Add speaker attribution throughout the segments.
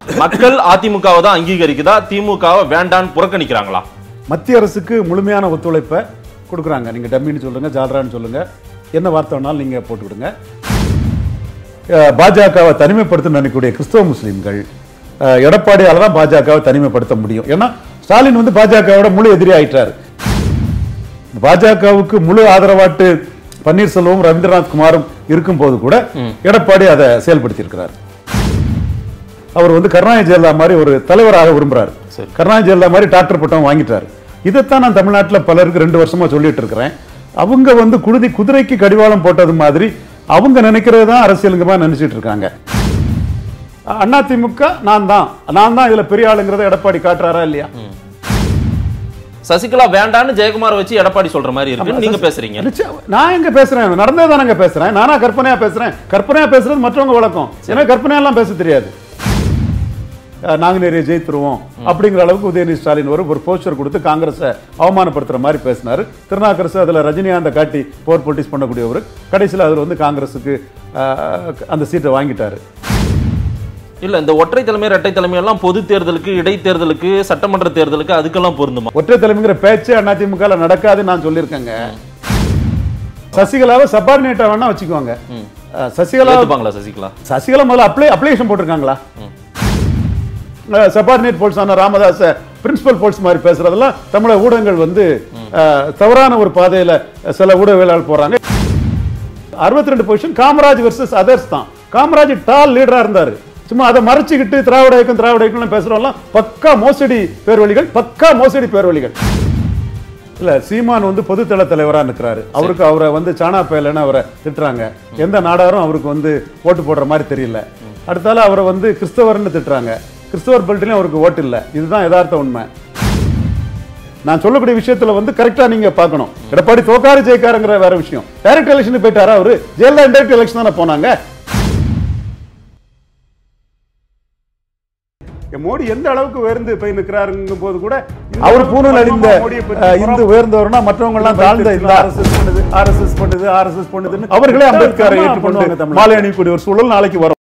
Speaker 1: மக்கள் அதிமுகவை தான் அங்கீகரிக்குதா திமுகவை வேண்டான்னு புறக்கணிக்கிறாங்களா
Speaker 2: மத்திய அரசுக்கு முழுமையான ஒத்துழைப்பை கொடுக்குறாங்க நீங்கள் டம்மின்னு சொல்லுங்கள் ஜால்ரான்னு சொல்லுங்கள் என்ன வார்த்தை வேணாலும் நீங்கள் போட்டு விடுங்க அஹ், பாஜகவை தனிமைப்படுத்த நினைக்கக்கூடிய கிறிஸ்தவ முஸ்லீம்கள் அஹ், எடப்பாடியால தான் பாஜகவை தனிமைப்படுத்த முடியும் ஏன்னா ஸ்டாலின் வந்து பாஜகவோட முழு எதிரி ஆயிட்டாரு பாஜகவுக்கு முழு ஆதரவாட்டு பன்னீர்செல்வம் ரவீந்திரநாத் குமாரும் இருக்கும்போது கூட எடப்பாடி அதை செயல்படுத்தியிருக்கிறார் அவர் வந்து கருணாநிதி ஜெயலலிதா மாதிரி ஒரு தலைவராக விரும்புறாரு
Speaker 1: சரி.
Speaker 2: கருணாநிதி ஜெயலலிதா மாதிரி டாக்டர் பட்டம் வாங்கிட்டாரு இதைத்தான் நான் தமிழ்நாட்டில் பலருக்கு ரெண்டு வருஷமா சொல்லிட்டு இருக்கிறேன் அவங்க வந்து குருதி குதிரைக்கு கடிவாளம் போட்டது மாதிரி அவங்க நினைக்கிறது தான் அரசியலுங்கமா நினைச்சிட்டு இருக்காங்க அண்ணா திமுக நான் தான் நான் தான் இதுல பெரிய ஆளுங்கிறத எடப்பாடி காட்டுறாரா இல்லையா
Speaker 1: சசிகலா வேண்டான்னு ஜெயக்குமார் வச்சு எடப்பாடி சொல்ற மாதிரி இருக்கு நீங்க பேசுறீங்க
Speaker 2: நிச்சயம். நான் எங்க பேசுறேன் நடந்தே தானங்க பேசுறேன் நானா கற்பனையா பேசுறேன் கற்பனையா பேசுறது மற்றவங்க வழக்கம் எனக்கு கற்பனையெல்லாம் பேச தெரியாது அஹ், நாங்க நிறைய ஜெயித்துருவோம் அப்படிங்கிற அளவுக்கு உதயநிதி ஸ்டாலின் ஒரு ஒரு போஸ்டர் கொடுத்து காங்கிரஸை அவமானப்படுத்துற மாதிரி பேசினாரு திருநாக்கரசு அதுல ரஜினிகாந்தை காட்டி போர் பொலிட்டிக்ஸ் பண்ணக்கூடியவர் கடைசியில் அதுல வந்து காங்கிரஸுக்கு அஹ், அந்த சீட்டை வாங்கிட்டாரு
Speaker 1: இல்ல இந்த ஒற்றை தலைமை இரட்டை தலைமை எல்லாம் பொது தேர்தலுக்கு இடைத்தேர்தலுக்கு சட்டமன்ற தேர்தலுக்கு அதுக்கெல்லாம் பொருந்துமா
Speaker 2: ஒற்றை தலைமைங்கிற பேச்சு அதிமுக நடக்காதுன்னு நான் சொல்லியிருக்கேங்க சசிகலாவை சப்பார்டினேட்டா வேணா வச்சுக்குவாங்க அஹ், சசிகலா
Speaker 1: ஏத்துப்பாங்களா சசிகலா
Speaker 2: சசிகலா முதல்ல அப்ளை அப்ளிகேஷன் போட்டிருக்காங்களா சபார்டினேட் போல்ஸ் ஆன ராமதாஸ பிரின்சிபல் போல்ஸ் மாதிரி பேசுறதெல்லாம் தமிழக ஊடகங்கள் வந்து அஹ், தவறான ஒரு பாதையில சில ஊடகவியலாளர் போறாங்க அறுபத்தி ரெண்டு பொசிஷன் காமராஜ் வெர்சஸ் அதர்ஸ் தான் காமராஜ் டால் லீடரா இருந்தாரு சும்மா அதை மறைச்சிக்கிட்டு திராவிட இயக்கம் திராவிட இயக்கம் பேசுறவங்கலாம் பக்கா மோசடி பேர்வழிகள் பக்கா மோசடி பேர்வழிகள் இல்ல சீமான் வந்து பொதுத்தள தலைவரா நிற்கிறாரு அவருக்கு அவரை வந்து சாணா பயலன்னு அவரை திட்டுறாங்க எந்த நாடாரும் அவருக்கு வந்து ஓட்டு போடுற மாதிரி தெரியல அடுத்தால அவரை வந்து கிறிஸ்தவர்னு திட்டுறாங்க கிறிஸ்தவர் பெல்ட்லயும் அவருக்கு ஓட்டு இல்ல இதுதான் யதார்த்த உண்மை நான் சொல்லக்கூடிய விஷயத்துல வந்து கரெக்டா நீங்க பார்க்கணும் எடப்பாடி தோக்காரு ஜெயிக்காருங்கிற வேற விஷயம் டைரக்ட் எலெக்ஷன் போயிட்டாரா அவரு ஜெயலலிதா இன்டைரக்ட் எலெக்ஷன் தானே போனாங்க மோடி எந்த அளவுக்கு உயர்ந்து போய் நிற்கிறாருங்கும் போது கூட அவர் பூணூல் அழிந்த அஹ், இந்து உயர்ந்தவர்னா மற்றவங்க எல்லாம் தாழ்ந்த இந்த ஆர்எஸ்எஸ் பண்ணுது ஆர்எஸ்எஸ் பண்ணுது ஆர்எஸ்எஸ் பண்ணுதுன்னு அவர்களே அம்பேத்கரை ஏற்றுக்கொண்டு மாலை அணியக்கூடிய ஒரு சூழல் நாளைக்கு வரும்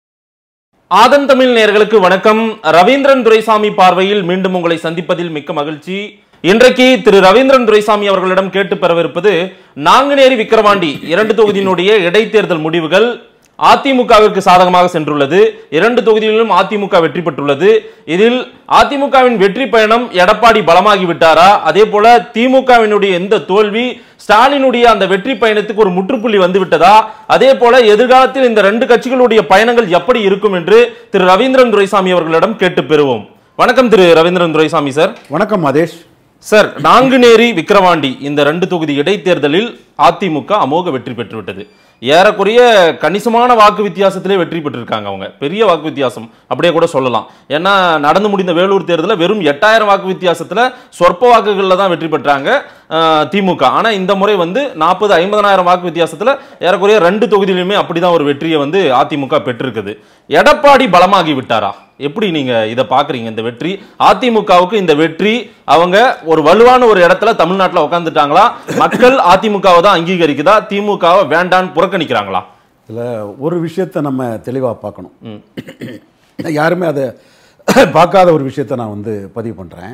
Speaker 1: ஆதன் தமிழ் நேயர்களுக்கு வணக்கம் ரவீந்திரன் துரைசாமி பார்வையில் மீண்டும் உங்களை சந்திப்பதில் மிக்க மகிழ்ச்சி இன்றைக்கு திரு ரவீந்திரன் துரைசாமி அவர்களிடம் கேட்டு பெறவிருப்பது நாங்குநேரி விக்கிரவாண்டி இரண்டு தொகுதியினுடைய இடைத்தேர்தல் முடிவுகள் அதிமுகவிற்கு சாதகமாக சென்றுள்ளது இரண்டு தொகுதிகளிலும் அதிமுக வெற்றி பெற்றுள்ளது இதில் அதிமுகவின் வெற்றி பயணம் எடப்பாடி பலமாகி விட்டாரா அதே போல திமுகவினுடைய எந்த தோல்வி ஸ்டாலினுடைய அந்த வெற்றி பயணத்துக்கு ஒரு முற்றுப்புள்ளி வந்து விட்டதா அதே போல எதிர்காலத்தில் இந்த ரெண்டு கட்சிகளுடைய பயணங்கள் எப்படி இருக்கும் என்று திரு ரவீந்திரன் துரைசாமி அவர்களிடம் கேட்டு பெறுவோம் வணக்கம் திரு ரவீந்திரன் துரைசாமி சார்
Speaker 2: வணக்கம் மதேஷ்
Speaker 1: சார் நாங்குநேரி விக்கிரவாண்டி இந்த ரெண்டு தொகுதி இடைத்தேர்தலில் அதிமுக அமோக வெற்றி பெற்றுவிட்டது ஏறக்குறைய கணிசமான வாக்கு வித்தியாசத்திலே வெற்றி பெற்றிருக்காங்க அவங்க பெரிய வாக்கு வித்தியாசம் அப்படியே கூட சொல்லலாம் ஏன்னா நடந்து முடிந்த வேலூர் தேர்தலில் வெறும் எட்டாயிரம் வாக்கு வித்தியாசத்தில் சொற்ப வாக்குகளில் தான் வெற்றி பெற்றாங்க அஹ், திமுக ஆனால் இந்த முறை வந்து நாற்பது ஐம்பதனாயிரம் வாக்கு வித்தியாசத்தில் ஏறக்குறைய ரெண்டு தொகுதியிலுமே அப்படிதான் ஒரு வெற்றியை வந்து அதிமுக பெற்றிருக்குது எடப்பாடி பலமாகி விட்டாரா எப்படி நீங்க இதை பாக்குறீங்க இந்த வெற்றி அதிமுகவுக்கு இந்த வெற்றி அவங்க ஒரு வலுவான ஒரு இடத்துல தமிழ்நாட்டுல உட்காந்துட்டாங்களா மக்கள் அதிமுகவை தான் அங்கீகரிக்குதா திமுகவை வேண்டான்னு புறக்கணிக்கிறாங்களா
Speaker 2: இதுல ஒரு விஷயத்தை நம்ம தெளிவா பார்க்கணும் யாருமே அதை பார்க்காத ஒரு விஷயத்தை நான் வந்து பதிவு பண்றேன்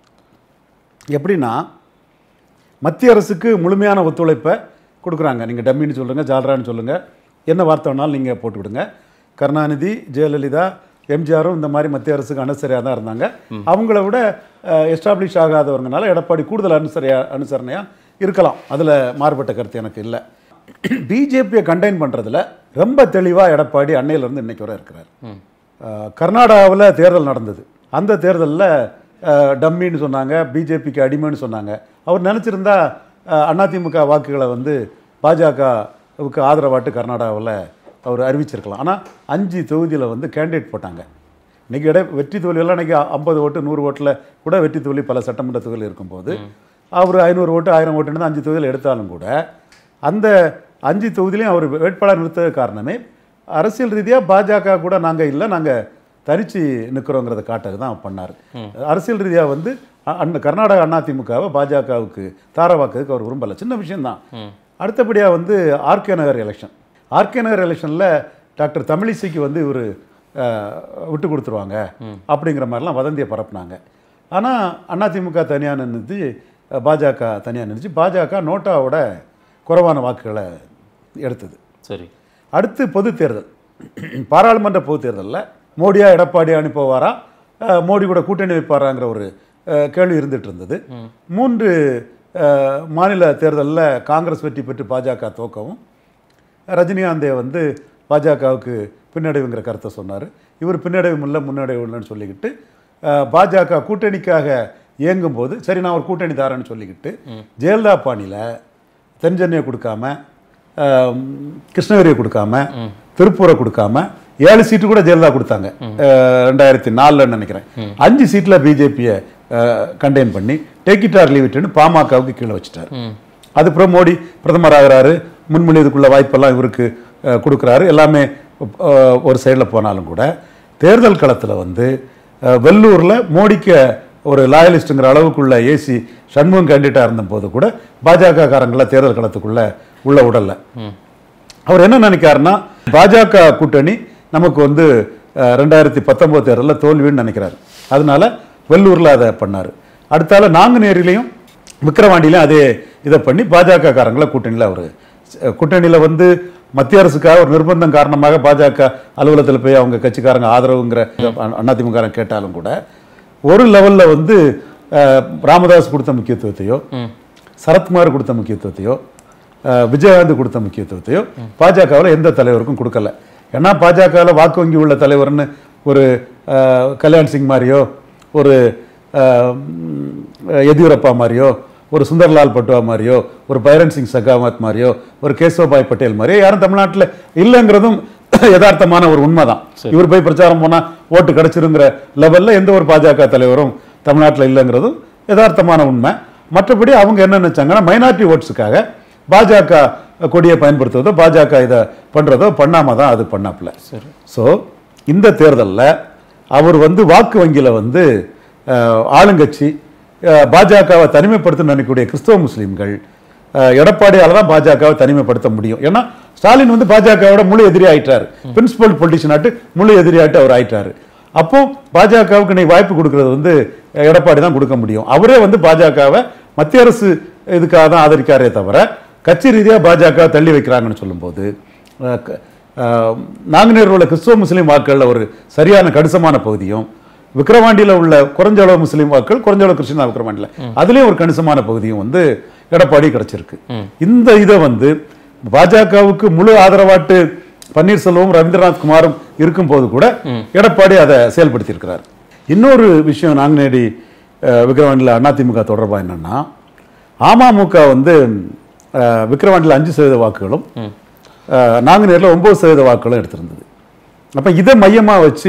Speaker 2: எப்படின்னா மத்திய அரசுக்கு முழுமையான ஒத்துழைப்பை கொடுக்குறாங்க நீங்கள் டம்மின்னு சொல்லுங்கள் ஜால்ரான்னு சொல்லுங்கள் என்ன வார்த்தை வேணாலும் நீங்கள் போட்டு விடுங்க கருணாநிதி ஜெயலலிதா எம்ஜிஆரும் இந்த மாதிரி மத்திய அரசுக்கு அனுசரியாக தான் இருந்தாங்க அவங்கள விட எஸ்டாப்ளிஷ் ஆகாதவங்கனால எடப்பாடி கூடுதல் அனுசரியா அனுசரணையாக இருக்கலாம் அதில் மாறுபட்ட கருத்து எனக்கு இல்லை பிஜேபியை கண்டெயின் பண்ணுறதுல ரொம்ப தெளிவாக எடப்பாடி அன்னையிலேருந்து இன்னைக்கு வரை இருக்கிறார் கர்நாடகாவில் தேர்தல் நடந்தது அந்த தேர்தலில் டம்மின்னு சொன்னாங்க பிஜேபிக்கு அடிமைன்னு சொன்னாங்க அவர் நினச்சிருந்தா அதிமுக வாக்குகளை வந்து பாஜகவுக்கு ஆதரவாட்டு கர்நாடகாவில் அவர் அறிவிச்சிருக்கலாம் ஆனால் அஞ்சு தொகுதியில் வந்து கேண்டிடேட் போட்டாங்க இன்னைக்கு இடை வெற்றி தோல்வியெல்லாம் இன்னைக்கு ஐம்பது ஓட்டு நூறு ஓட்டில் கூட வெற்றி தோல்வி பல சட்டமன்ற தொகுதியில் இருக்கும்போது அவர் ஐநூறு ஓட்டு ஆயிரம் ஓட்டுன்னு அஞ்சு தொகுதியில் எடுத்தாலும் கூட அந்த அஞ்சு தொகுதியிலையும் அவர் வேட்பாளர் நிறுத்த காரணமே அரசியல் ரீதியாக பாஜக கூட நாங்கள் இல்லை நாங்கள் தனிச்சு நிற்கிறோங்கிறத காட்டுறது தான் பண்ணார் அரசியல் ரீதியாக வந்து அ- அண்ண கர்நாடக அதிமுகவை பாஜகவுக்கு தாரவாக்குறதுக்கு அவர் விரும்பலை சின்ன விஷயம்தான் அடுத்தபடியாக வந்து RK Nagar election RK Nagar எலெக்ஷனில் டாக்டர் தமிழிசைக்கு வந்து இவர் அஹ், விட்டு கொடுத்துருவாங்க அப்படிங்கிற மாதிரிலாம் வதந்தியை பரப்புனாங்க ஆனால் அதிமுக தனியாக நின்றுச்சு பாஜக தனியாக நின்றுச்சு பாஜக நோட்டாவோட குறைவான வாக்குகளை எடுத்தது
Speaker 1: சரி
Speaker 2: அடுத்து பொது தேர்தல் பாராளுமன்ற பொது தேர்தலில் மோடியா எடப்பாடியா அனுப்புவாரா அஹ், மோடி கூட கூட்டணி வைப்பாராங்கிற ஒரு அஹ், கேள்வி இருந்துட்டு இருந்தது மூன்று அஹ், மாநில தேர்தலில் காங்கிரஸ் வெற்றி பெற்று பாஜக தோக்கவும் ரஜினிகாந்தே வந்து பாஜகவுக்கு பின்னடைவுங்கிற கருத்தை சொன்னார் இவர் பின்னடைவும் இல்லை முன்னடைவும் இல்லைன்னு சொல்லிக்கிட்டு அஹ், பாஜக கூட்டணிக்காக இயங்கும்போது சரி நான் ஒரு கூட்டணி தாரேன்னு சொல்லிக்கிட்டு ஜெயலலிதா பாணியில் தென்சென்னையை கொடுக்காம அஹ், கிருஷ்ணகிரியை கொடுக்காம திருப்பூரை கொடுக்காம ஏழு சீட்டு கூட ஜெயலலிதா கொடுத்தாங்க அஹ், ரெண்டாயிரத்தி நாலுல நினைக்கிறேன் அஞ்சு சீட்டில் பிஜேபியை கண்டெயின் பண்ணி டேக் இட் ஆர் லீவ் இட்னு பாமகவுக்கு கீழே வச்சுட்டார் அதுக்கப்புறம் மோடி பிரதமர் ஆகிறாரு முன்மொழியதுக்குள்ள வாய்ப்பெல்லாம் இவருக்கு அஹ், கொடுக்குறாரு எல்லாமே அஹ், ஒரு சைடில் போனாலும் கூட தேர்தல் களத்தில் வந்து அஹ், வெள்ளூரில் மோடிக்கு ஒரு லாயலிஸ்ட்டுங்கிற அளவுக்குள்ள ஏசி சண்முகம் கேண்டிடேட்டாக இருந்தபோது கூட பாஜக காரங்களை தேர்தல் களத்துக்குள்ள உள்ள விடல அவர் என்ன நினைக்காருன்னா பாஜக கூட்டணி நமக்கு வந்து அஹ், ரெண்டாயிரத்தி பத்தொன்பது தேர்தலில் தோல்வின்னு நினைக்கிறாரு அதனால வெள்ளூரில் அதை பண்ணார் அடுத்தால நாங்குநேரிலையும் விக்கிரவாண்டிலையும் அதே இதை பண்ணி பாஜக காரங்களை கூட்டணியில் அவர் கூட்டணியில் வந்து மத்திய அரசுக்காக ஒரு நிர்பந்தம் காரணமாக பாஜக அலுவலகத்தில் போய் அவங்க கட்சிக்காரங்க ஆதரவுங்கிற அதிமுக கேட்டாலும் கூட ஒரு லெவலில் வந்து அஹ், ராமதாஸ் கொடுத்த முக்கியத்துவத்தையோ சரத்குமார் கொடுத்த முக்கியத்துவத்தையோ அஹ், விஜயகாந்த் கொடுத்த முக்கியத்துவத்தையோ பாஜகவில் எந்த தலைவருக்கும் கொடுக்கல ஏன்னா பாஜகவில் வாக்கு வங்கி உள்ள தலைவர்னு ஒரு அஹ், கல்யாண் சிங் மாதிரியோ ஒரு அஹ், ம், எதியூரப்பா மாதிரியோ ஒரு சுந்தர்லால் பட்டுவா மாதிரியோ ஒரு பைரன் சிங் சகாவத் மாதிரியோ ஒரு கேசவபாய் பட்டேல் மாதிரியோ யாரும் தமிழ்நாட்டில் இல்லைங்கிறதும் யதார்த்தமான ஒரு உண்மைதான் இவர் போய் பிரச்சாரம் போனா ஓட்டு கிடைச்சிருங்கிற லெவல்ல எந்த ஒரு பாஜக தலைவரும் தமிழ்நாட்டில் இல்லைங்கிறதும் யதார்த்தமான உண்மை மற்றபடி அவங்க என்ன நினைச்சாங்கன்னா மைனாரிட்டி ஓட்ஸுக்காக பாஜக கொடியை பயன்படுத்துவதோ பாஜக இதை பண்றதோ பண்ணாம தான் அது பண்ணாப்புல
Speaker 1: சரி
Speaker 2: ஸோ இந்த தேர்தலில் அவர் வந்து வாக்கு வங்கியில் வந்து அஹ், ஆளுங்கட்சி அஹ், பாஜகவை தனிமைப்படுத்த நினைக்கக்கூடிய கிறிஸ்தவ முஸ்லீம்கள் அஹ், எடப்பாடியால தான் பாஜகவை தனிமைப்படுத்த முடியும் ஏன்னா ஸ்டாலின் வந்து பாஜகவோட முழு எதிரி ஆயிட்டாரு பிரின்சிபல் பொலிட்டிஷன் ஆட்டு முழு எதிரியாட்டு அவர் ஆயிட்டாரு அப்போ பாஜகவுக்கு நீ வாய்ப்பு கொடுக்கறது வந்து அஹ், எடப்பாடி தான் கொடுக்க முடியும் அவரே வந்து பாஜகவை மத்திய அரசு இதுக்காக தான் ஆதரிக்காரே தவிர கட்சி ரீதியாக பாஜக தள்ளி வைக்கிறாங்கன்னு சொல்லும்போது அஹ், க- ஆஹ் நாங்குநேரில் உள்ள கிறிஸ்துவ முஸ்லீம் வாக்குகளில் ஒரு சரியான கணிசமான பகுதியும் விக்கிரவாண்டியில் உள்ள குறைஞ்ச அளவு முஸ்லீம் வாக்குகள் குறைஞ்ச அளவு கிறிஸ்டின் தான் விக்கிரவாண்டியில் அதுலேயும் ஒரு கணிசமான பகுதியும் வந்து எடப்பாடி கிடைச்சிருக்கு இந்த இதை வந்து பாஜகவுக்கு முழு ஆதரவாட்டு பன்னீர்செல்வம் ரவீந்திரநாத் குமாரும் இருக்கும்போது கூட எடப்பாடி அதை செயல்படுத்தியிருக்கிறார் இன்னொரு விஷயம் நாங்குநேரி அஹ், விக்கிரவாண்டியில் அதிமுக தொடர்பாக என்னன்னா அமமுக வந்து அஹ், விக்கிரவாண்டியில் அஞ்சு சதவீத வாக்குகளும் அஹ், நாங்குநேரில் ஒன்பது சதவீத வாக்குகளும் எடுத்திருந்தது அப்போ இதை மையமாக வச்சு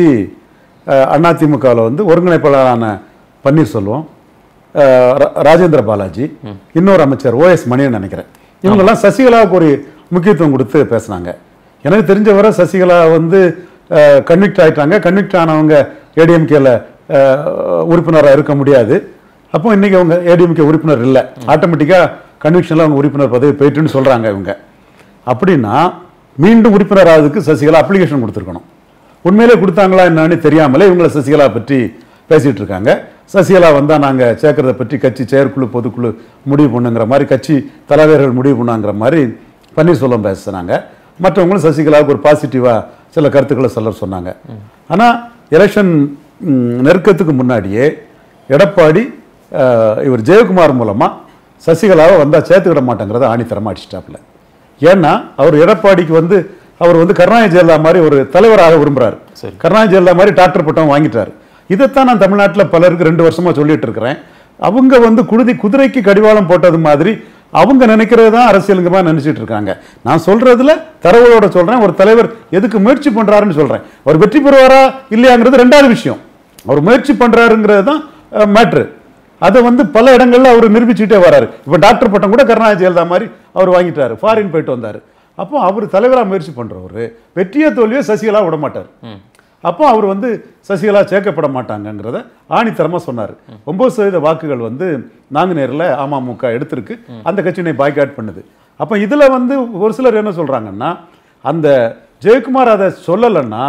Speaker 2: அதிமுகவில் வந்து ஒருங்கிணைப்பாளரான பன்னீர்செல்வம் அஹ், ரா- ராஜேந்திர பாலாஜி இன்னொரு அமைச்சர் ஓஎஸ் மணியன் நினைக்கிறேன் இவங்கெல்லாம் சசிகலாவுக்கு ஒரு முக்கியத்துவம் கொடுத்து பேசுனாங்க எனக்கு தெரிஞ்ச வரை சசிகலா வந்து கன்விக்ட் ஆயிட்டாங்க கன்விக்ட் ஆனவங்க ஏடிஎம்கேல உறுப்பினராக இருக்க முடியாது அப்போ இன்னைக்கு அவங்க ஏடிஎம்கே உறுப்பினர் இல்லை ஆட்டோமேட்டிக்காக கன்விக்ஷனில் அவங்க உறுப்பினர் பதவி போயிட்டுன்னு சொல்கிறாங்க இவங்க அப்படின்னா மீண்டும் உறுப்பினர் ஆகிறதுக்கு சசிகலா அப்ளிகேஷன் கொடுத்துருக்கணும் உண்மையிலே கொடுத்தாங்களா என்னன்னு தெரியாமலே இவங்கள சசிகலா பற்றி பேசிட்டு இருக்காங்க சசிகலா வந்தால் நாங்கள் சேர்க்கறத பற்றி கட்சி செயற்குழு பொதுக்குழு முடிவு பண்ணுங்கிற மாதிரி கட்சி தலைவர்கள் முடிவு பண்ணாங்கிற மாதிரி பன்னீர்செல்வம் பேசுனாங்க மற்றவங்களும் சசிகலாவுக்கு ஒரு பாசிட்டிவாக சில கருத்துக்களை சொல்ல சொன்னாங்க ஆனால் எலெக்ஷன் நெருக்கத்துக்கு முன்னாடியே எடப்பாடி அஹ், இவர் ஜெயக்குமார் மூலமாக சசிகலாவை வந்தால் சேர்த்துக்கிட மாட்டேங்கிறத ஆணித்தரமாக அடிச்சிட்டாப்புல ஏன்னா அவர் எடப்பாடிக்கு வந்து அவர் வந்து கருணாநிதி ஜெயலலிதா மாதிரி ஒரு தலைவராக விரும்புறாரு
Speaker 1: சரி.
Speaker 2: கருணாநிதி ஜெயலலிதா மாதிரி டாக்டர் பட்டம் வாங்கிட்டாரு இதைத்தான் நான் தமிழ்நாட்டில் பலருக்கு ரெண்டு வருஷமா சொல்லிட்டு இருக்கிறேன் அவங்க வந்து குருதி குதிரைக்கு கடிவாளம் போட்டது மாதிரி அவங்க நினைக்கிறது தான் அரசியலுங்கமா நினைச்சிட்டு இருக்காங்க நான் சொல்றதுல தரவுகளோட சொல்றேன் ஒரு தலைவர் எதுக்கு முயற்சி பண்றாருன்னு சொல்றேன் அவர் வெற்றி பெறுவாரா இல்லையாங்கிறது ரெண்டாவது விஷயம் அவர் முயற்சி பண்றாருங்கிறது தான் மேட்ரு அதை வந்து பல இடங்கள்ல அவர் நிரூபிச்சுட்டே வராரு இப்போ டாக்டர் பட்டம் கூட கருணாநிதி ஜெயலலிதா மாதிரி அவர் வாங்கிட்டாரு ஃபாரின் போயிட்டு வந்தாரு அப்போ அவர் தலைவராக முயற்சி பண்றவர் வெற்றியோ தோல்வியோ சசிகலா விட மாட்டார் அப்போ அவர் வந்து சசிகலா சேர்க்கப்பட மாட்டாங்கங்கிறத ஆணித்தரமா சொன்னார் ஒன்பது சதவீத வாக்குகள் வந்து நாங்குநேரில் அமமுக எடுத்திருக்கு அந்த கட்சியினை பாய்காட் பண்ணுது அப்போ இதுல வந்து ஒரு சிலர் என்ன சொல்றாங்கன்னா அந்த ஜெயக்குமார் அதை சொல்லலைன்னா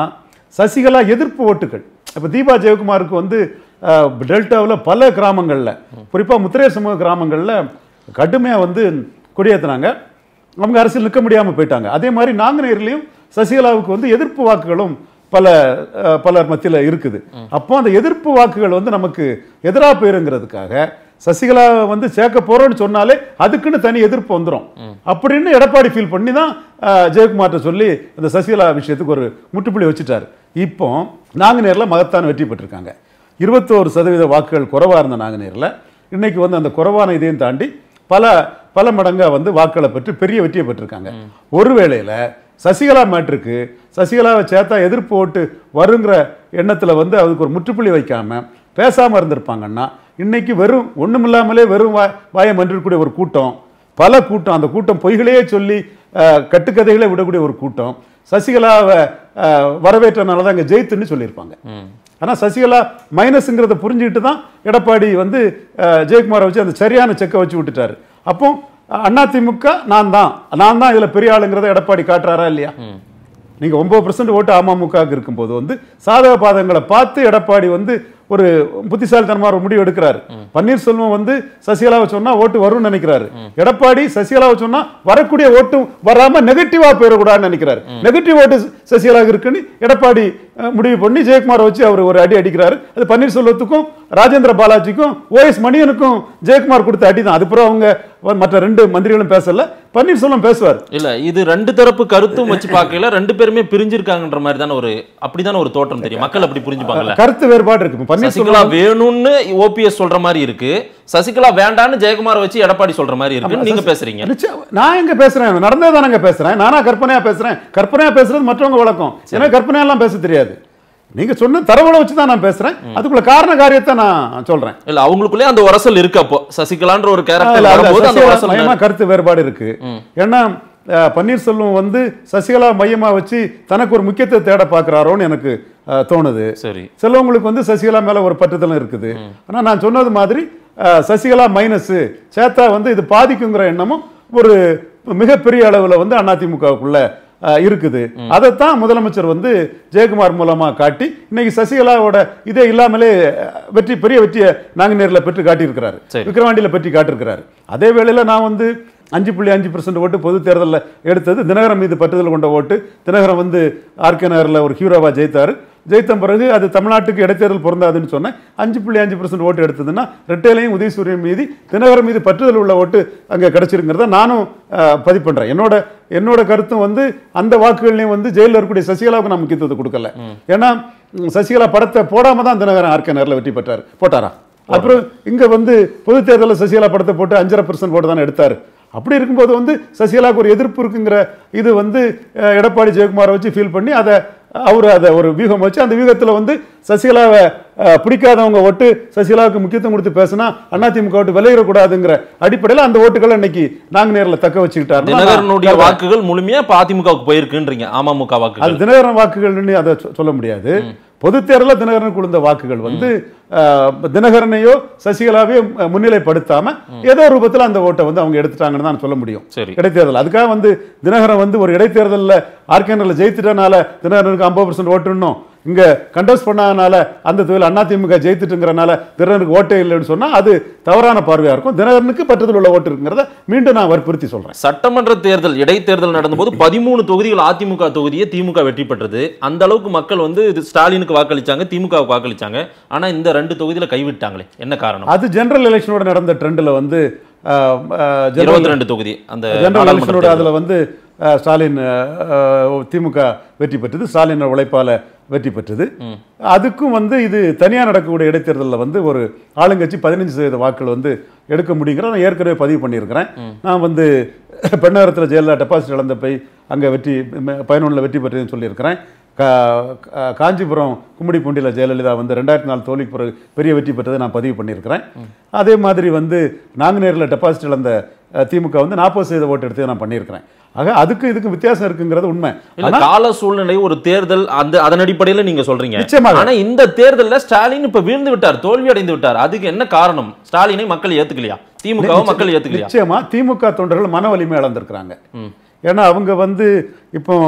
Speaker 2: சசிகலா எதிர்ப்பு ஓட்டுகள் இப்போ தீபா ஜெயக்குமாருக்கு வந்து டெல்டாவில் பல கிராமங்களில் குறிப்பாக முத்திரை சமூக கிராமங்களில் கடுமையாக வந்து கொடியேற்றினாங்க அவங்க அரசியல் நிற்க முடியாமல் போயிட்டாங்க அதே மாதிரி நாங்குநேரிலையும் சசிகலாவுக்கு வந்து எதிர்ப்பு வாக்குகளும் பல அஹ், பலர் மத்தியில் இருக்குது அப்போ அந்த எதிர்ப்பு வாக்குகள் வந்து நமக்கு எதிராக போயிருங்கிறதுக்காக சசிகலா வந்து சேர்க்க போறோம்னு சொன்னாலே அதுக்குன்னு தனி எதிர்ப்பு வந்துடும் அப்படின்னு எடப்பாடி ஃபீல் பண்ணி தான் அஹ், ஜெயக்குமார்ட்ட சொல்லி இந்த சசிகலா விஷயத்துக்கு ஒரு முற்றுப்புள்ளி வச்சுட்டாரு இப்போ நாங்குநேரில் மகத்தான வெற்றி பெற்றிருக்காங்க இருபத்தோரு சதவீத வாக்குகள் குறைவாக இருந்த நாங்குநேரில் இன்னைக்கு வந்து அந்த குறைவான இதையும் தாண்டி பல பல மடங்கா வந்து வாக்களை பெற்று பெரிய வெற்றியை பெற்றிருக்காங்க ஒரு வேளையில சசிகலா மேட்ருக்கு சசிகலாவை சேர்த்தா எதிர்ப்பு ஓட்டு வருங்கிற எண்ணத்துல வந்து அதுக்கு ஒரு முற்றுப்புள்ளி வைக்காம பேசாம இருந்திருப்பாங்கன்னா இன்னைக்கு வெறும் ஒண்ணுமில்லாமலே வெறும் வாய் வாயை மன்றிருக்கக்கூடிய ஒரு கூட்டம் பல கூட்டம் அந்த கூட்டம் பொய்களையே சொல்லி அஹ், கட்டுக்கதைகளை விடக்கூடிய ஒரு கூட்டம் சசிகலாவை அஹ், வரவேற்றனால தான் இங்கே ஜெயித்துன்னு சொல்லியிருப்பாங்க ஆனா சசிகலா மைனஸ்ங்கிறத புரிஞ்சுக்கிட்டு தான் எடப்பாடி வந்து அஹ், ஜெயக்குமாரை வச்சு அந்த சரியான செக்கை வச்சு விட்டுட்டாரு அப்போ அதிமுக நான் தான் நான் தான் இதுல பெரிய ஆளுங்கிறத எடப்பாடி காட்டுறாரா இல்லையா நீங்க ஒன்பது பர்சன்ட் ஓட்டு அமமுகவுக்கு இருக்கும்போது வந்து சாதக பாதங்களை பார்த்து எடப்பாடி வந்து ஒரு புத்திசாலித்தனமா ஒரு முடிவு எடுக்கிறாரு பன்னீர்செல்வம் வந்து சசிகலாவை சொன்னா ஓட்டு வரும்னு நினைக்கிறாரு எடப்பாடி சசிகலாவை சொன்னா வரக்கூடிய ஓட்டும் வராம நெகட்டிவா போயிடக்கூடாதுன்னு நினைக்கிறாரு நெகட்டிவ் ஓட்டு சசிகலாவுக்கு இருக்குன்னு எடப்பாடி அஹ், முடிவு பண்ணி ஜெயக்குமாரை வச்சு அவர் ஒரு அடி அடிக்கிறாரு அது பன்னீர்செல்வத்துக்கும் ராஜேந்திர பாலாஜிக்கும் ஓஎஸ் மணியனுக்கும் ஜெயக்குமார் கொடுத்த அடி தான் அதுக்கப்புறம் அவங்க மற்ற ரெண்டு மந்திரிகளும் பேசல பன்னீர்செல்வம் பேசுவார்
Speaker 1: இல்ல இது ரெண்டு தரப்பு கருத்தும் வச்சு பார்க்கல ரெண்டு பேருமே பிரிஞ்சிருக்காங்கன்ற மாதிரி தானே ஒரு அப்படிதானே ஒரு தோற்றம் தெரியும் மக்கள் அப்படி புரிஞ்சுப்பாங்கல்ல
Speaker 2: கருத்து வேறுபாடு இருக்கு இப்ப
Speaker 1: சசிகலா
Speaker 2: பன்னீர்செல்வம்
Speaker 1: வேணும்னு ஓபிஎஸ் சொல்ற மாதிரி இருக்கு சசிகலா வேண்டான்னு ஜெயக்குமார் வச்சு எடப்பாடி சொல்ற மாதிரி இருக்குன்னு நீங்க பேசுறீங்க
Speaker 2: நிச்சயம். நான் எங்க பேசுறேன் நடந்தே தானங்க பேசுறேன் நானா கற்பனையா பேசுறேன் கற்பனையா பேசுறது மற்றவங்க வழக்கம் எனக்கு கற்பனையா எல்லாம் பேச தெரியாது நீங்க சொன்ன தரவுல வச்சு தான் நான் பேசுறேன் அதுக்குள்ள காரண காரியத்தை நான் சொல்றேன்
Speaker 1: இல்ல அவங்களுக்குள்ளே அந்த உரசல் இருக்கு அப்போ சசிகலான்ற ஒரு கேரக்டர்
Speaker 2: அதுல அந்த
Speaker 1: வரும்போது அந்த
Speaker 2: சசிகலா
Speaker 1: உரசல்
Speaker 2: மையமா கருத்து வேறுபாடு இருக்கு ஏன்னா அஹ், பன்னீர்செல்வம் வந்து சசிகலா மையமா வச்சு தனக்கு ஒரு முக்கியத்துவத்தை தேட பாக்குறாரோன்னு எனக்கு அஹ், தோணுது
Speaker 1: சரி
Speaker 2: சிலவங்களுக்கு வந்து சசிகலா மேல ஒரு பற்றுதலும் இருக்குது ஆனா நான் சொன்னது மாதிரி அஹ், சசிகலா மைனஸ் சேத்தா வந்து இது பாதிக்குங்கிற எண்ணமும் ஒரு மிகப்பெரிய அளவுல வந்து அதிமுகவுக்குள்ள அஹ், இருக்குது அதைத்தான் முதலமைச்சர் வந்து ஜெயக்குமார் மூலமா காட்டி இன்னைக்கு சசிகலாவோட இதே இல்லாமலே அஹ், வெற்றி பெரிய வெற்றியை நாங்குநேரில் பெற்று காட்டியிருக்கிறாரு
Speaker 1: சரி.
Speaker 2: விக்கிரவாண்டியில பெற்றி காட்டியிருக்கிறாரு அதே வேளையில நான் வந்து அஞ்சு புள்ளி அஞ்சு பர்சன்ட் ஓட்டு பொது தேர்தலில் எடுத்தது தினகரன் மீது பற்றுதல் கொண்ட ஓட்டு தினகரன் வந்து ஆர்கே நகரில் ஒரு ஹீரோவா ஜெயித்தாரு ஜெயித்த பிறகு அது தமிழ்நாட்டுக்கு இடைத்தேர்தல் பொருந்தாதுன்னு சொன்னேன் அஞ்சு புள்ளி அஞ்சு பர்சன்ட் ஓட்டு எடுத்ததுன்னா ரெட்டையிலையும் உதயசூரியன் மீது தினகரன் மீது பற்றுதல் உள்ள ஓட்டு அங்கே கிடைச்சிருங்கிறத நானும் அஹ், பதிவு பண்றேன் என்னோட என்னோட கருத்தும் வந்து அந்த வாக்குகள்லையும் வந்து ஜெயிலில் இருக்கக்கூடிய சசிகலாவுக்கு நான் முக்கியத்துவத்தை கொடுக்கல ஏன்னா ம், சசிகலா படத்தை போடாம தான் தினகரன் ஆர்கே நகரில் வெற்றி பெற்றார் போட்டாரா அப்புறம் இங்க வந்து பொது தேர்தலில் சசிகலா படத்தை போட்டு அஞ்சரை பர்சன்ட் போட்டு தானே எடுத்தாரு அப்படி இருக்கும்போது வந்து சசிகலாவுக்கு ஒரு எதிர்ப்பு இருக்குங்கிற இது வந்து அஹ், எடப்பாடி ஜெயக்குமாரை வச்சு ஃபீல் பண்ணி அதை அவர் அதை ஒரு வியூகம் வச்சு அந்த வியூகத்தில் வந்து சசிகலாவை அஹ், பிடிக்காதவங்க ஓட்டு சசிகலாவுக்கு முக்கியத்துவம் கொடுத்து பேசினா அதிமுக ஓட்டு விளையிடக்கூடாதுங்கிற அடிப்படையில் அந்த ஓட்டுகளை இன்னைக்கு நாங்க நேரில் தக்க வச்சுக்கிட்டாரு
Speaker 1: தினகரனுடைய வாக்குகள் முழுமையா இப்ப அதிமுகவுக்கு போயிருக்குன்றீங்க அமமுக வாக்குகள்
Speaker 2: அது தினகரன் வாக்குகள்னு அதை சொ- சொல்ல முடியாது பொது தேர்தலில் தினகரனுக்கு விழுந்த வாக்குகள் வந்து அஹ், தினகரனையோ சசிகலாவையோ அஹ், முன்னிலைப்படுத்தாம ஏதோ ரூபத்தில் அந்த ஓட்டை வந்து அவங்க எடுத்துட்டாங்கன்னு தான் சொல்ல முடியும்
Speaker 1: சரி
Speaker 2: இடைத்தேர்தல் அதுக்காக வந்து தினகரன் வந்து ஒரு இடைத்தேர்தலில் ஆர்கேனரில் ஜெயித்துட்டனால தினகரனுக்கு ஐம்பது பர்சன்ட் ஓட்டுணும் இங்க கண்டஸ்ட் பண்ணாதனால அந்த தொழில் அதிமுக ஜெயித்துட்டுங்கிறனால தினகரனுக்கு ஓட்டே இல்லைன்னு சொன்னா அது தவறான பார்வையா இருக்கும் தினகரனுக்கு பற்றத்தில் உள்ள ஓட்டு இருக்குங்கிறத மீண்டும் நான் வற்புறுத்தி சொல்றேன்
Speaker 1: சட்டமன்ற தேர்தல் இடைத்தேர்தல் நடந்தபோது பதிமூணு தொகுதிகள் அதிமுக தொகுதியை திமுக வெற்றி பெற்றது அந்த அளவுக்கு மக்கள் வந்து இது ஸ்டாலினுக்கு வாக்களிச்சாங்க திமுகவுக்கு வாக்களிச்சாங்க ஆனா இந்த ரெண்டு தொகுதியில கைவிட்டாங்களே என்ன காரணம்
Speaker 2: அது ஜெனரல் எலெக்ஷனோட நடந்த ட்ரெண்ட்ல வந்து அஹ், அஹ், general-
Speaker 1: இருபத்தி ரெண்டு தொகுதி அந்த
Speaker 2: ஜெனரல்
Speaker 1: நாடாளுமன்ற
Speaker 2: எலெக்ஷனோட
Speaker 1: தேர்தல்.
Speaker 2: அதுல வந்து அஹ், ஸ்டாலின் அஹ், அஹ், திமுக வெற்றி பெற்றது ஸ்டாலின் உழைப்பால வெற்றி பெற்றது அதுக்கும் வந்து இது தனியா நடக்கக்கூடிய இடைத்தேர்தலில் வந்து ஒரு ஆளுங்கட்சி பதினஞ்சு சதவீத வாக்குகள் வந்து எடுக்க முடியுங்கிற நான் ஏற்கனவே பதிவு பண்ணியிருக்கிறேன் நான் வந்து பெண்ணகரத்தில் ஜெயலலிதா டெபாசிட் இழந்த போய் அங்கே வெற்றி பதினொன்றில் வெற்றி பெற்றதுன்னு சொல்லியிருக்கிறேன் கா கா- காஞ்சிபுரம் கும்மிடிப்பூண்டியில் ஜெயலலிதா வந்து ரெண்டாயிரத்தி நாலு தோல்விக்கு பிறகு பெரிய வெற்றி பெற்றதை நான் பதிவு பண்ணியிருக்கிறேன் அதே மாதிரி வந்து நாங்குநேரில் டெபாசிட் இழந்த அஹ், திமுக வந்து நாற்பது சதவீத ஓட்டு எடுத்து நான் பண்ணியிருக்கிறேன் ஆக அதுக்கு இதுக்கு வித்தியாசம் இருக்குங்கிறது உண்மை
Speaker 1: இல்ல கால சூழ்நிலை ஒரு தேர்தல் அந்த அதன் அடிப்படையில நீங்க சொல்றீங்க
Speaker 2: நிச்சயமாக.
Speaker 1: ஆனா இந்த தேர்தல்ல ஸ்டாலின் இப்ப வீழ்ந்து விட்டார் தோல்வி அடைந்து விட்டார் அதுக்கு என்ன காரணம் ஸ்டாலினை மக்கள் ஏத்துக்கலையா திமுகவை மக்கள் ஏத்துக்கலையா
Speaker 2: நிச்சயமா திமுக தொண்டர்கள் மன வலிமை இழந்திருக்கிறாங்க ஏன்னா அவங்க வந்து இப்போ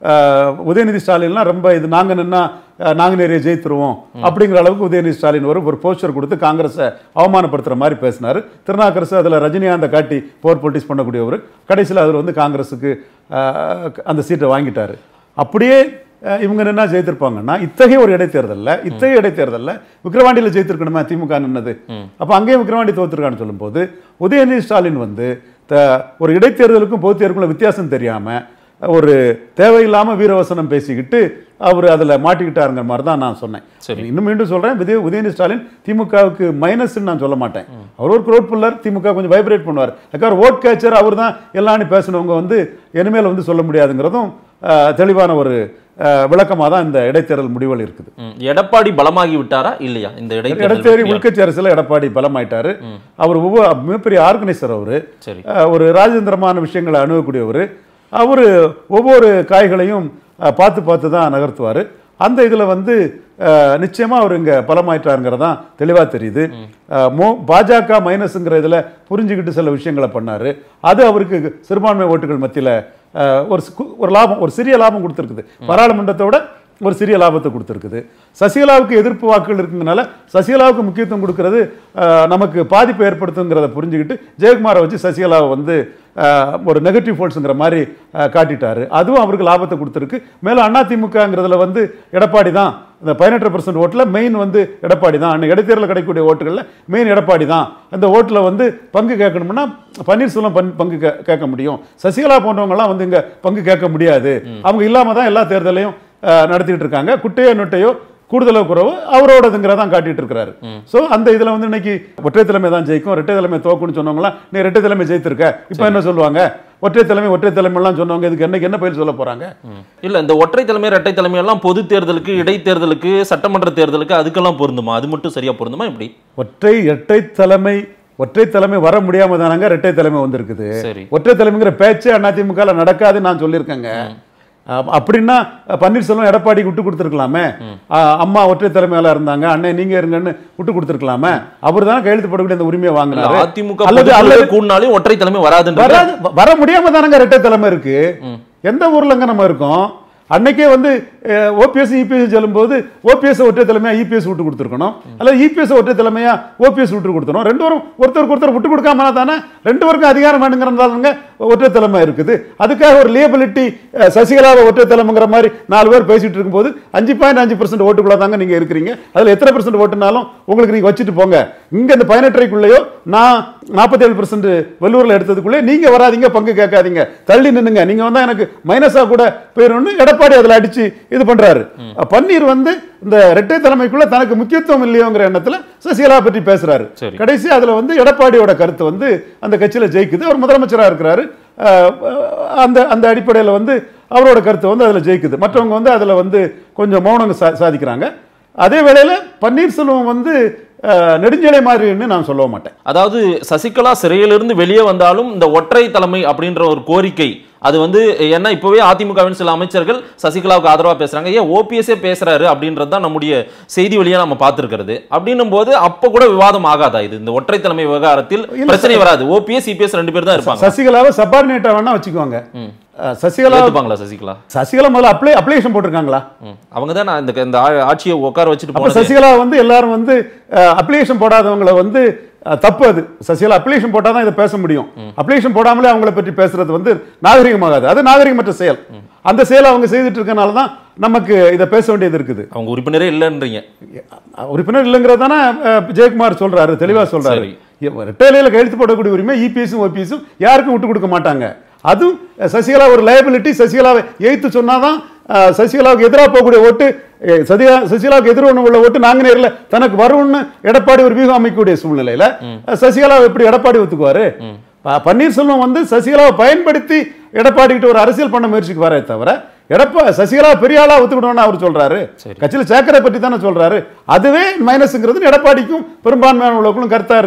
Speaker 2: அஹ், உதயநிதி ஸ்டாலின்லாம் ரொம்ப இது நாங்க நின்னா அஹ், நாங்க நிறைய ஜெயித்துருவோம் அப்படிங்கிற அளவுக்கு உதயநிதி ஸ்டாலின் ஒரு ஒரு போஸ்டர் கொடுத்து காங்கிரஸை அவமானப்படுத்துற மாதிரி பேசினாரு திருநாக்கரசு அதுல ரஜினிகாந்தை காட்டி போர் பொலிட்டிக்ஸ் பண்ணக்கூடியவர் கடைசியில் அவர் வந்து காங்கிரஸுக்கு அஹ், அந்த சீட்டை வாங்கிட்டாரு அப்படியே அஹ், இவங்க நின்னா ஜெயித்திருப்பாங்கன்னா இத்தகைய ஒரு இடைத்தேர்தல்ல இத்தகைய இடைத்தேர்தல்ல விக்கிரவாண்டியில் ஜெயித்திருக்கணுமா திமுக நின்னது அப்ப அங்கேயும் விக்கிரவாண்டி தோத்துருக்கான்னு சொல்லும்போது உதயநிதி ஸ்டாலின் வந்து த- ஒரு இடைத்தேர்தலுக்கும் பொது தேர்தலுக்கும் வித்தியாசம் தெரியாம ஒரு தேவையில்லாம வீரவசனம் பேசிக்கிட்டு அவர் அதுல மாட்டிக்கிட்டாருங்கிற மாதிரி தான் நான் சொன்னேன்
Speaker 1: சரி.
Speaker 2: இன்னும் மீண்டும் சொல்றேன் விஜய் உதயநிதி ஸ்டாலின் திமுகவுக்கு மைனஸ்ன்னு நான் சொல்ல மாட்டேன் அவர் ஒரு க்ரோட் புல்லர் திமுக கொஞ்சம் வைப்ரேட் பண்ணுவார் அதுக்காக ஓட் கேச்சர் அவர் தான் எல்லான்னு பேசினவங்க வந்து இனிமேல் வந்து சொல்ல முடியாதுங்கிறதும் அஹ், தெளிவான ஒரு விளக்கமாக தான் இந்த இடைத்தேர்தல் முடிவுகள் இருக்குது
Speaker 1: ம். எடப்பாடி பலமாகி விட்டாரா இல்லையா இந்த
Speaker 2: எடத்தேரி
Speaker 1: இடைத்தேர்தல்
Speaker 2: உள்கட்சி அரசில் எடப்பாடி பலமாயிட்டாரு அவர் ஒவ்வொரு மிகப்பெரிய ஆர்கனைசர் அவரு
Speaker 1: சரி
Speaker 2: அஹ், ஒரு ராஜதந்திரமான விஷயங்களை அணுகக்கூடியவர் அவர் ஒவ்வொரு காய்களையும் அஹ், பார்த்து பார்த்து தான் நகர்த்துவார் அந்த இதில் வந்து அஹ், நிச்சயமா அவர் இங்கே பலமாயிட்டாருங்கிறதான் தெளிவாக தெரியுது அஹ், மோ பாஜக மைனஸுங்கிற இதில் புரிஞ்சுக்கிட்டு சில விஷயங்களை பண்ணார் அது அவருக்கு சிறுபான்மை ஓட்டுகள் மத்தியில் ஒரு சி- ஒரு லாபம் ஒரு சிறிய லாபம் கொடுத்துருக்குது பாராளுமன்றத்தை விட ஒரு சிறிய லாபத்தை கொடுத்துருக்குது சசிகலாவுக்கு எதிர்ப்பு வாக்குகள் இருக்குங்கனால சசிகலாவுக்கு முக்கியத்துவம் கொடுக்கறது அஹ், நமக்கு பாதிப்பை ஏற்படுத்துங்கிறத புரிஞ்சுக்கிட்டு ஜெயக்குமாரை வச்சு சசிகலாவை வந்து அஹ், ஒரு நெகட்டிவ் ஃபோர்ஸுங்கிற மாதிரி அஹ், காட்டிட்டாரு அதுவும் அவருக்கு லாபத்தை கொடுத்துருக்கு மேலும் அதிமுகங்கிறதுல வந்து எடப்பாடி தான் இந்த பதினெட்டு பர்சன்ட் ஓட்டில் மெயின் வந்து எடப்பாடி தான் அன்னைக்கு இடைத்தேர்தலில் கிடைக்கக்கூடிய ஓட்டுகளில் மெயின் எடப்பாடி தான் அந்த ஓட்டில் வந்து பங்கு கேட்கணும்னா பன்னீர்செல்வம் பங்கு பங்கு கே- கேட்க முடியும் சசிகலா போன்றவங்கலாம் வந்து இங்கே பங்கு கேட்க முடியாது அவங்க இல்லாமல் தான் எல்லா தேர்தலையும் அஹ், நடத்திட்டு இருக்காங்க குட்டையோ நொட்டையோ கூடுதலோ குறவு அவரோடதுங்கிறதான் காட்டிட்டு இருக்கிறாரு ஸோ அந்த இதில் வந்து இன்னைக்கு ஒற்றை தலைமை தான் ஜெயிக்கும் இரட்டை தலைமை தோக்குன்னு சொன்னவங்களாம் நீ இரட்டை தலைமை ஜெயித்திருக்க இப்போ என்ன சொல்லுவாங்க ஒற்றை தலைமை ஒற்றை தலைமைலாம் சொன்னவங்க இதுக்கு என்னைக்கு என்ன பயில் சொல்ல போறாங்க
Speaker 1: ம். இல்ல இந்த ஒற்றை தலைமை இரட்டை தலைமை எல்லாம் பொது தேர்தலுக்கு இடைத்தேர்தலுக்கு சட்டமன்ற தேர்தலுக்கு அதுக்கெல்லாம் பொருந்துமா அது மட்டும் சரியா பொருந்துமா எப்படி
Speaker 2: ஒற்றை இரட்டை தலைமை ஒற்றை தலைமை வர முடியாம தானங்க இரட்டை தலைமை வந்திருக்குது
Speaker 1: சரி
Speaker 2: ஒற்றை தலைமைங்கிற பேச்சே அதிமுக நடக்காதுன்னு நான் சொல்லியிருக்கேங்க அப்- அப்படின்னா பன்னீர்செல்வம் எடப்பாடி விட்டு கொடுத்துருக்கலாமே அம்மா ஒற்றை தலைமையாளா இருந்தாங்க அண்ணன் நீங்க இருங்கன்னு விட்டு கொடுத்துருக்கலாமே அவர் தான் கையெழுத்து போடக்கூடிய அந்த உரிமையை வாங்கினாரு
Speaker 1: அதிமுக
Speaker 2: அல்லது
Speaker 1: அல்லது
Speaker 2: அல்லது
Speaker 1: கூடினாலும் ஒற்றை தலைமை வராதுன்ற
Speaker 2: வராது வ- வர முடியாம தானங்க இரட்டை தலைமை இருக்கு எந்த ஊர்லங்க நம்ம இருக்கோம் அன்னைக்கே வந்து ஓபிஎஸ் இபிஎஸ் சொல்லும்போது ஓபிஎஸ் ஒற்றை தலைமையா இபிஎஸ் விட்டு கொடுத்துருக்கணும் அல்லது இபிஎஸ் ஒற்றை தலைமையா ஓபிஎஸ் விட்டு கொடுத்துரும் ரெண்டு பேரும் ஒருத்தருக்கு ஒருத்தர் விட்டு கொடுக்காம தானே ரெண்டு பேருக்கும் அதிகாரம் வேணுங்கிறதாலுங்க ஒற்றை தலைமை இருக்குது அதுக்காக ஒரு லியபிலிட்டி சசிகலாவை ஒற்றை தலைமைங்கிற மாதிரி நாலு பேர் பேசிட்டு இருக்கும்போது அஞ்சு பாயிண்ட் அஞ்சு பர்சன்ட் ஓட்டுக்குள்ள தாங்க நீங்க இருக்கிறீங்க அதுல எத்தனை பர்சன்ட் ஓட்டுனாலும் உங்களுக்கு நீங்க வச்சுட்டு போங்க இங்க இந்த பதினெட்டரைக்குள்ளேயோ நான் நாற்பத்தேழு பர்சன்ட் வெள்ளூர்ல எடுத்ததுக்குள்ளே நீங்க வராதீங்க பங்கு கேட்காதீங்க தள்ளி நின்னுங்க நீங்க வந்தா எனக்கு மைனஸா கூட போயிடும்னு எடப்பாடி அதுல அடிச்சு இது பண்றாரு பன்னீர் வந்து இந்த இரட்டை தலைமைக்குள்ள தனக்கு முக்கியத்துவம் இல்லையோங்கிற எண்ணத்துல சசிகலா பற்றி பேசுறாரு
Speaker 1: சரி.
Speaker 2: கடைசி அதுல வந்து எடப்பாடியோட கருத்து வந்து அந்த கட்சியில ஜெயிக்குது அவர் முதலமைச்சரா இருக்கிறாரு அஹ், அந்த அந்த அடிப்படையில வந்து அவரோட கருத்து வந்து அதுல ஜெயிக்குது மற்றவங்க வந்து அதுல வந்து கொஞ்சம் மௌனம் சா- சாதிக்கிறாங்க அதே வேளையில பன்னீர்செல்வம் வந்து அஹ், நெடுஞ்செலை மாதிரின்னு நான் சொல்ல மாட்டேன்
Speaker 1: அதாவது சசிகலா சிறையிலிருந்து வெளியே வந்தாலும் இந்த ஒற்றை தலைமை அப்படின்ற ஒரு கோரிக்கை அது வந்து ஏன்னா இப்பவே அதிமுகவின் சில அமைச்சர்கள் சசிகலாவுக்கு ஆதரவா பேசுறாங்க ஏன் ஓபிஎஸ்ஏ பேசுறாரு அப்படின்றது தான் நம்முடைய செய்தி வழியா நம்ம பார்த்திருக்கிறது அப்படின்னும் போது அப்ப கூட விவாதம் ஆகாதா இது இந்த ஒற்றை தலைமை விவகாரத்தில்
Speaker 2: இல்ல
Speaker 1: பிரச்சனை வராது ஓபிஎஸ் இபிஎஸ் ரெண்டு பேர் தான் இருப்பாங்க
Speaker 2: சசிகலாவை சபார்டினேட்டா வேணா வச்சுக்குவாங்க அஹ், சசிகலா
Speaker 1: ஏத்துப்பாங்களா சசிகலா
Speaker 2: சசிகலா முதல்ல அப்ளை அப்ளிகேஷன் போட்டிருக்காங்களா
Speaker 1: ம். அவங்க தான் நான் இந்த இந்த ஆ- ஆட்சியை உட்கார வச்சுட்டு
Speaker 2: அப்ப
Speaker 1: போனது
Speaker 2: சசிகலா வந்து எல்லாரும் வந்து அப்ளிகேஷன் போடாதவங்கள வந்து அஹ், தப்பு அது சசிகலா அப்ளிகேஷன் போட்டால் தான் இதை பேச முடியும் அப்ளிகேஷன் போடாமலே அவங்கள பற்றி பேசுறது வந்து நாகரிகமாகாது அது நாகரிகமற்ற செயல் அந்த செயலை அவங்க செய்துட்டு இருக்கனால தான் நமக்கு இதை பேச வேண்டியது இருக்குது
Speaker 1: அவங்க உறுப்பினரே இல்லைன்றீங்க
Speaker 2: அஹ், உறுப்பினர் இல்லைங்கிறது தானே ஜெயக்குமார் சொல்றாரு தெளிவா சொல்றாரு
Speaker 1: சரி.
Speaker 2: ரெட்டையில கையெழுத்து போடக்கூடிய உரிமை இபிஎஸும் ஓபிஎஸும் யாருக்கும் விட்டு கொடுக்க மாட்டாங்க அதுவும் அஹ், சசிகலா ஒரு லைபிலிட்டி சசிகலாவை எய்த்து சொன்னாதான் அஹ், சசிகலாவுக்கு எதிராக போகக்கூடிய ஓட்டு அஹ், சதிகா சசிகலாவுக்கு எதிரான உள்ள ஓட்டு நாங்க நேரில் தனக்கு வரும்னு எடப்பாடி ஒரு வியூகம் அமைக்கக்கூடிய சூழ்நிலையில அஹ், சசிகலாவை எப்படி எடப்பாடி ஒத்துக்குவாரு ப- பன்னீர்செல்வம் வந்து சசிகலாவை பயன்படுத்தி எடப்பாடி கிட்ட ஒரு அரசியல் பண்ண முயற்சிக்கு வரே தவிர எடப்பா சசிகலா பெரிய ஆளா ஒத்துக்கணும்னு அவர் சொல்றாரு
Speaker 1: சரி.
Speaker 2: கட்சியில் சேக்கரை பற்றி தானே சொல்றாரு அதுவே மைனஸ்ங்கிறது எடப்பாடிக்கும் பெரும்பான்மையான உள்ளவர்களும் கருத்தா இருக்குது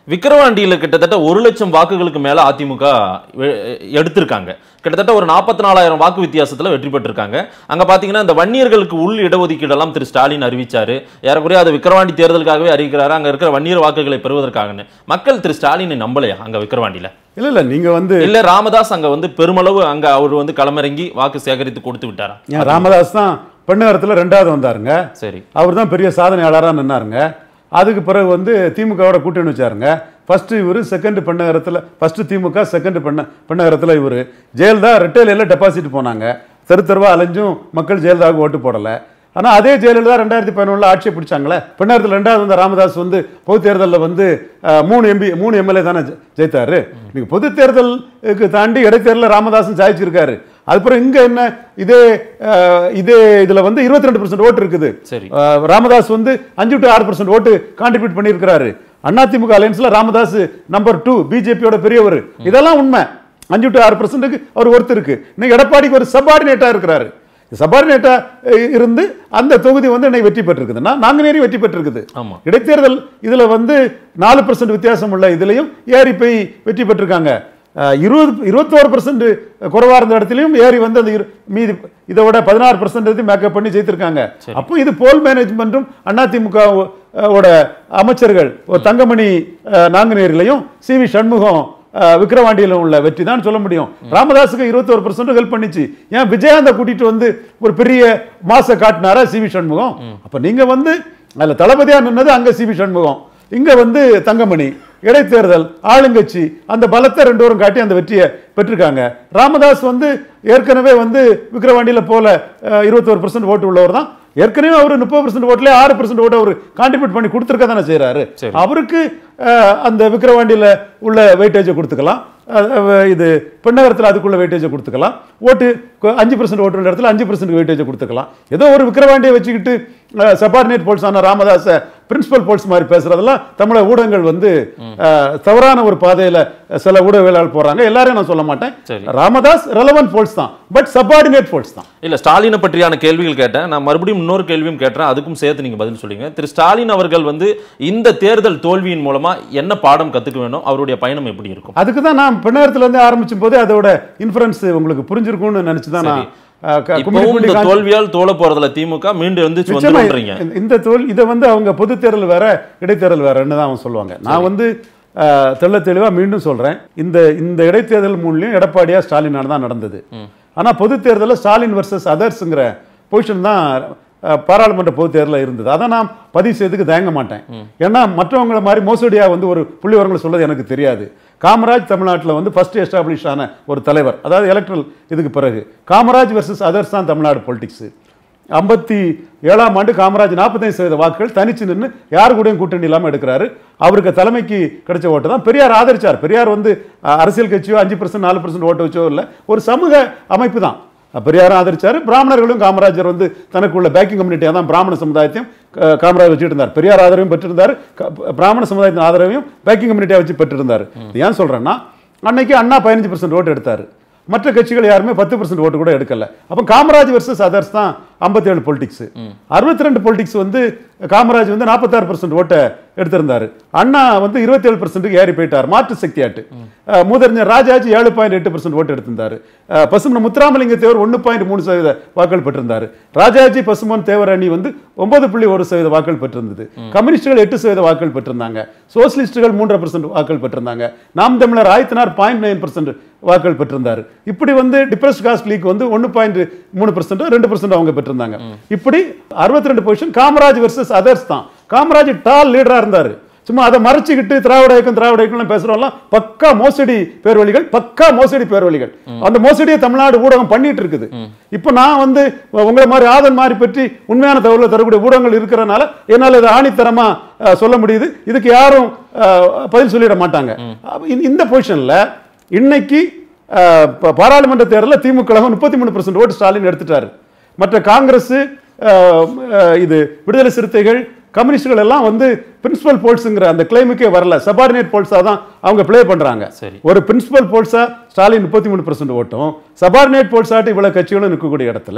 Speaker 1: விக்கிரவாண்டியில கிட்டத்தட்ட ஒரு லட்சம் வாக்குகளுக்கு மேல அதிமுக வெ- எடுத்திருக்காங்க கிட்டத்தட்ட ஒரு நாற்பத்தி நாலாயிரம் வாக்கு வித்தியாசத்துல வெற்றி பெற்றிருக்காங்க அங்க பாத்தீங்கன்னா இந்த வன்னியர்களுக்கு உள் இடஒதுக்கீடெல்லாம் திரு ஸ்டாலின் அறிவிச்சாரு ஏறக்குறைய அது விக்கிரவாண்டி தேர்தலுக்காகவே அறிவிக்கிறாரு அங்க இருக்கிற வன்னியர் வாக்குகளை பெறுவதற்காகன்னு மக்கள் திரு ஸ்டாலினை நம்பலையா அங்க விக்கிரவாண்டியில
Speaker 2: இல்ல இல்ல நீங்க வந்து
Speaker 1: இல்ல ராமதாஸ் அங்க வந்து பெருமளவு அங்க அவர் வந்து களமிறங்கி வாக்கு சேகரித்து கொடுத்து விட்டாரா
Speaker 2: ஏன் ராமதாஸ் தான் பெண்ணகரத்தில் ரெண்டாவது வந்தாருங்க
Speaker 1: சரி
Speaker 2: அவர் தான் பெரிய சாதனையாளராக நின்னாருங்க அதுக்கு பிறகு வந்து திமுகவோட கூட்டணி வச்சாருங்க ஃபர்ஸ்ட் இவர் செகண்ட் பெண்ணகரத்தில் ஃபர்ஸ்ட் திமுக செகண்ட் பெண்ண பெண்ணகரத்தில் இவர் ஜெயலலிதா ரிட்டைலில் டெபாசிட் போனாங்க தெரு தெருவா அலைஞ்சும் மக்கள் ஜெயலலிதாவுக்கு ஓட்டு போடலை ஆனால் அதே ஜெயலலிதா ரெண்டாயிரத்தி பதினொன்றில் ஆட்சியை பிடிச்சாங்களே பெண்ணகரத்தில் ரெண்டாவது வந்த ராமதாஸ் வந்து பொது தேர்தலில் வந்து அஹ், மூணு எம்பி மூணு எம்எல்ஏ தானே ஜெ- ஜெயித்தாரு நீங்கள் பொது தேர்தலுக்கு தாண்டி இடைத்தேர்தலில் ராமதாஸும் ஜாயிச்சிருக்காரு அதுக்கப்புறம் இங்கே என்ன இதே அஹ், இதே இதில் வந்து இருபத்தி ரெண்டு ஓட்டு இருக்குது
Speaker 1: சரி
Speaker 2: அஹ் ராமதாஸ் வந்து அஞ்சு டு ஆறு பர்சன்ட் ஓட்டு கான்ட்ரிபியூட் பண்ணியிருக்கிறாரு அதிமுக அலையன்ஸ்ல ராமதாஸ் நம்பர் டூ பிஜேபியோட பெரியவர் இதெல்லாம் உண்மை அஞ்சு டு ஆறு பர்சன்ட்டுக்கு அவர் ஒருத்தருக்கு இன்னைக்கு எடப்பாடிக்கு ஒரு சபார்டினேட்டா இருக்கிறாரு சபார்டினேட்டா இருந்து அந்த தொகுதி வந்து இன்னைக்கு வெற்றி பெற்றிருக்குதுன்னா நாங்குநேரி வெற்றி பெற்றிருக்குது
Speaker 1: ஆமா
Speaker 2: இடைத்தேர்தல் இதுல வந்து நாலு பர்சன்ட் வித்தியாசம் உள்ள இதுலயும் ஏறி போய் வெற்றி பெற்றிருக்காங்க அஹ், இருபது இருபத்தோரு பர்சன்ட் குறைவா இருந்த இடத்துலயும் ஏறி வந்து அந்த இரு- மீதி இதை விட பதினாறு பர்சன்ட் மேக்கப் பண்ணி ஜெயித்திருக்காங்க அப்போ இது போல் மேனேஜ்மெண்ட்டும் அதிமுக ஓட அமைச்சர்கள் ஒரு தங்கமணி அஹ், நாங்குநேரிலையும் சி வி சண்முகம் அஹ், விக்கிரவாண்டியிலும் உள்ள வெற்றி தான் சொல்ல முடியும் ராமதாஸுக்கு இருபத்தோரு பர்சன்ட் ஹெல்ப் பண்ணிச்சு ஏன் விஜயாந்த கூட்டிட்டு வந்து ஒரு பெரிய மாச காட்டினாரா சி வி சண்முகம் அப்ப நீங்க வந்து அதுல தளபதியா நின்னது அங்க சி வி சண்முகம் இங்க வந்து தங்கமணி இடைத்தேர்தல் ஆளுங்கட்சி அந்த பலத்தை ரெண்டு பேரும் காட்டி அந்த வெற்றியை பெற்றிருக்காங்க ராமதாஸ் வந்து ஏற்கனவே வந்து விக்கிரவாண்டியில போல இருபத்தோரு பர்சன்ட் ஓட்டு உள்ளவர் தான் ஏற்கனவே அவர் முப்பது பர்சன்ட் ஓட்டுல ஆறு பர்சன்ட் ஓட்டு அவர் கான்ட்ரிபியூட் பண்ணி கொடுத்துருக்க தானே செய்யறாரு
Speaker 1: சரி.
Speaker 2: அவருக்கு அஹ், அந்த விக்கிரவாண்டியில உள்ள வெயிட்டேஜை கொடுத்துக்கலாம் அஹ், அஹ், இது பெண்ணகரத்தில் அதுக்குள்ள வெயிட்டேஜை கொடுத்துக்கலாம் ஓட்டு கொ- அஞ்சு பர்சன்ட் ஓட்டு உள்ள இடத்துல அஞ்சு பர்சன்ட் வெயிட்டேஜை கொடுத்துக்கலாம் ஏதோ ஒரு விக்கிரவாண்டியை வச்சுக்கிட்டு சபார்டினேட் போல்ஸ் ஆன ராமதாஸ பிரின்சிபல் போல்ஸ் மாதிரி பேசுறதெல்லாம் தமிழக ஊடகங்கள் வந்து அஹ், தவறான ஒரு பாதையில சில ஊடகவியலாளர் போறாங்க எல்லாரையும் நான் சொல்ல மாட்டேன்
Speaker 1: சரி.
Speaker 2: ராமதாஸ் ரெலவென்ட் போல்ஸ் தான் பட் சபார்டினேட் போல்ஸ் தான்
Speaker 1: இல்ல ஸ்டாலினை பற்றியான கேள்விகள் கேட்டேன் நான் மறுபடியும் இன்னொரு கேள்வியும் கேட்டேன் அதுக்கும் சேர்த்து நீங்க பதில் சொல்லுங்க திரு ஸ்டாலின் அவர்கள் வந்து இந்த தேர்தல் தோல்வியின் மூலமா என்ன பாடம் கத்துக்க வேணும் அவருடைய பயணம் எப்படி இருக்கும்
Speaker 2: அதுக்கு தான் நான் பெண்ணகரத்துல இருந்து ஆரம்பிச்சும் போதே அதோட இன்ஃபரன்ஸ் உங்களுக்கு புரிஞ்சிருக்கும்னு நினைச்சு தான் நான் அஹ், க- கும்மிடி
Speaker 1: இப்பவும்
Speaker 2: கும்மிடி
Speaker 1: இந்த
Speaker 2: காஞ்சி-
Speaker 1: தோல்வியால் தோல போறதுல திமுக மீண்டும் எழுந்துச்சு
Speaker 2: நிச்சயமா
Speaker 1: வந்துடும்ன்றீங்க
Speaker 2: இந்த- இந்த தோல் இதை வந்து அவங்க பொது தேர்தல் வேற இடைத்தேர்தல் வேறன்னு தான் அவங்க சொல்லுவாங்க நான் வந்து அஹ், தெள்ள தெளிவா மீண்டும் சொல்றேன் இந்த இந்த இடைத்தேர்தல் மூலியம் எடப்பாடியா ஸ்டாலினால தான் நடந்தது ஆனா பொது தேர்தலில் ஸ்டாலின் வர்சஸ் அதர்ஸ்ங்கிற பொசிஷன் தான் அஹ், பாராளுமன்ற பொது தேர்தலில் இருந்தது அதை நான் பதிவு செய்யறதுக்கு தயங்க மாட்டேன் ஏன்னா மற்றவங்கள மாதிரி மோசடியா வந்து ஒரு புள்ளி விவரங்களை சொல்றது எனக்கு தெரியாது காமராஜ் தமிழ்நாட்டில் வந்து ஃபர்ஸ்ட் எஸ்டாப்ளிஷ் ஆன ஒரு தலைவர் அதாவது எலக்ட்ரல் இதுக்கு பிறகு காமராஜ் வர்சஸ் அதர்ஸ் தான் தமிழ்நாடு பொலிட்டிக்ஸ் ஐம்பத்தி ஏழாம் ஆண்டு காமராஜ் நாற்பத்தைந்து சதவீத வாக்குகள் தனிச்சு நின்று யார் கூடயும் கூட்டணி இல்லாமல் எடுக்கிறாரு அவருக்கு தலைமைக்கு கிடைச்ச ஓட்டு தான் பெரியார் ஆதரிச்சார் பெரியார் வந்து அஹ், அரசியல் கட்சியோ அஞ்சு பர்சன்ட் நாலு பர்சன்ட் ஓட்டு வச்சோ இல்லை ஒரு சமூக அமைப்பு தான் பெரியாரும் ஆதரிச்சாரு பிராமணர்களும் காமராஜர் வந்து தனக்குள்ள பேக்கிங் கம்யூனிட்டியாக தான் பிராமண சமுதாயத்தையும் அஹ், காமராஜர் வச்சுட்டு இருந்தார் பெரியார் ஆதரவையும் பெற்றிருந்தார் க- பிராமண சமுதாயத்தின் ஆதரவையும் பேக்கிங் கம்யூனிட்டியாக வச்சு பெற்றிருந்தார் இது ஏன் சொல்றேன்னா அன்னைக்கு அண்ணா பதினஞ்சு பர்சன்ட் ஓட்டு எடுத்தார் மற்ற கட்சிகள் யாருமே பத்து பர்சன்ட் ஓட்டு கூட எடுக்கல அப்போ காமராஜ் வர்சஸ் அதர்ஸ் தான் ஐம்பத்தேழு பொலிட்டிக்ஸ் அறுபத்தி ரெண்டு பொலிட்டிக்ஸ் வந்து காமராஜ் வந்து நாற்பத்தாறு பர்சன்ட் ஓட்டை எடுத்திருந்தாரு அண்ணா வந்து இருபத்தேழு பர்சன்ட்டுக்கு ஏறி போயிட்டார் மாற்று சக்தி ஆட்டு அஹ், மூதறிஞர் ராஜாஜி ஏழு பாயிண்ட் எட்டு பர்சன்ட் ஓட்டு எடுத்திருந்தாரு அஹ், பசுமன் முத்துராமலிங்க தேவர் ஒன்று பாயிண்ட் மூணு சதவீத வாக்குகள் பெற்றிருந்தார் ராஜாஜி பசுமன் தேவர் அணி வந்து ஒன்பது புள்ளி ஒரு சதவீத வாக்குகள் பெற்றிருந்தது கம்யூனிஸ்டுகள் எட்டு சதவீத வாக்குகள் பெற்றிருந்தாங்க சோசியலிஸ்டுகள் மூன்றரை பர்சன்ட் வாக்குகள் பெற்றிருந்தாங்க நாம் தமிழர் ஆயத்தினார் பாயிண்ட் நைன் பர்சன்ட் வாக்குகள் பெற்றிருந்தார் இப்படி வந்து டிப்ரெஸ்ட் காஸ்ட் லீக் வந்து ஒன்று பாயிண்ட் மூணு பர்சன்ட் ரெண்டு பர்சன்ட் அவங்க பெற்றிருந்தாங்க இப்படி அறுபத்தி ரெண்டு பொசிஷன் காமராஜ் வெர்சஸ் அதர்ஸ் தான் காமராஜ் டால் லீடரா இருந்தாரு சும்மா அதை மறைச்சிக்கிட்டு திராவிட இயக்கம் திராவிட இயக்கம் பேசுறவங்கலாம் பக்கா மோசடி பேர்வழிகள் பக்கா மோசடி பேர்வழிகள் அந்த மோசடியை தமிழ்நாடு ஊடகம் பண்ணிட்டு இருக்குது இப்போ நான் வந்து உங்களை மாதிரி ஆதன் மாதிரி பற்றி உண்மையான தகவலை தரக்கூடிய ஊடகங்கள் இருக்கிறனால என்னால் இதை ஆணித்தரமா அஹ், சொல்ல முடியுது இதுக்கு யாரும் அஹ், பதில் சொல்லிட மாட்டாங்க அப்ப இந்த- இந்த பொசிஷன்ல இன்னைக்கு அஹ், ப- பாராளுமன்ற தேர்தலில் திமுக முப்பத்தி மூணு பர்சன்ட் ஓட்டு ஸ்டாலின் எடுத்துட்டாரு மற்ற காங்கிரஸ் அஹ், அஹ், இது விடுதலை சிறுத்தைகள் கம்யூனிஸ்டுகள் எல்லாம் வந்து பிரின்சிபல் போல்ஸுங்கிற அந்த கிளைமுக்கே வரல சபார்டினேட் போல்ஸா தான் அவங்க ப்ளே பண்றாங்க
Speaker 1: சரி.
Speaker 2: ஒரு பிரின்சிபல் போல்ஸா ஸ்டாலின் முப்பத்தி மூணு பர்சன்ட் ஓட்டும் சபார்டினேட் போல்ஸாட்டு இவ்வளவு கட்சிகளும் நிற்கக்கூடிய இடத்துல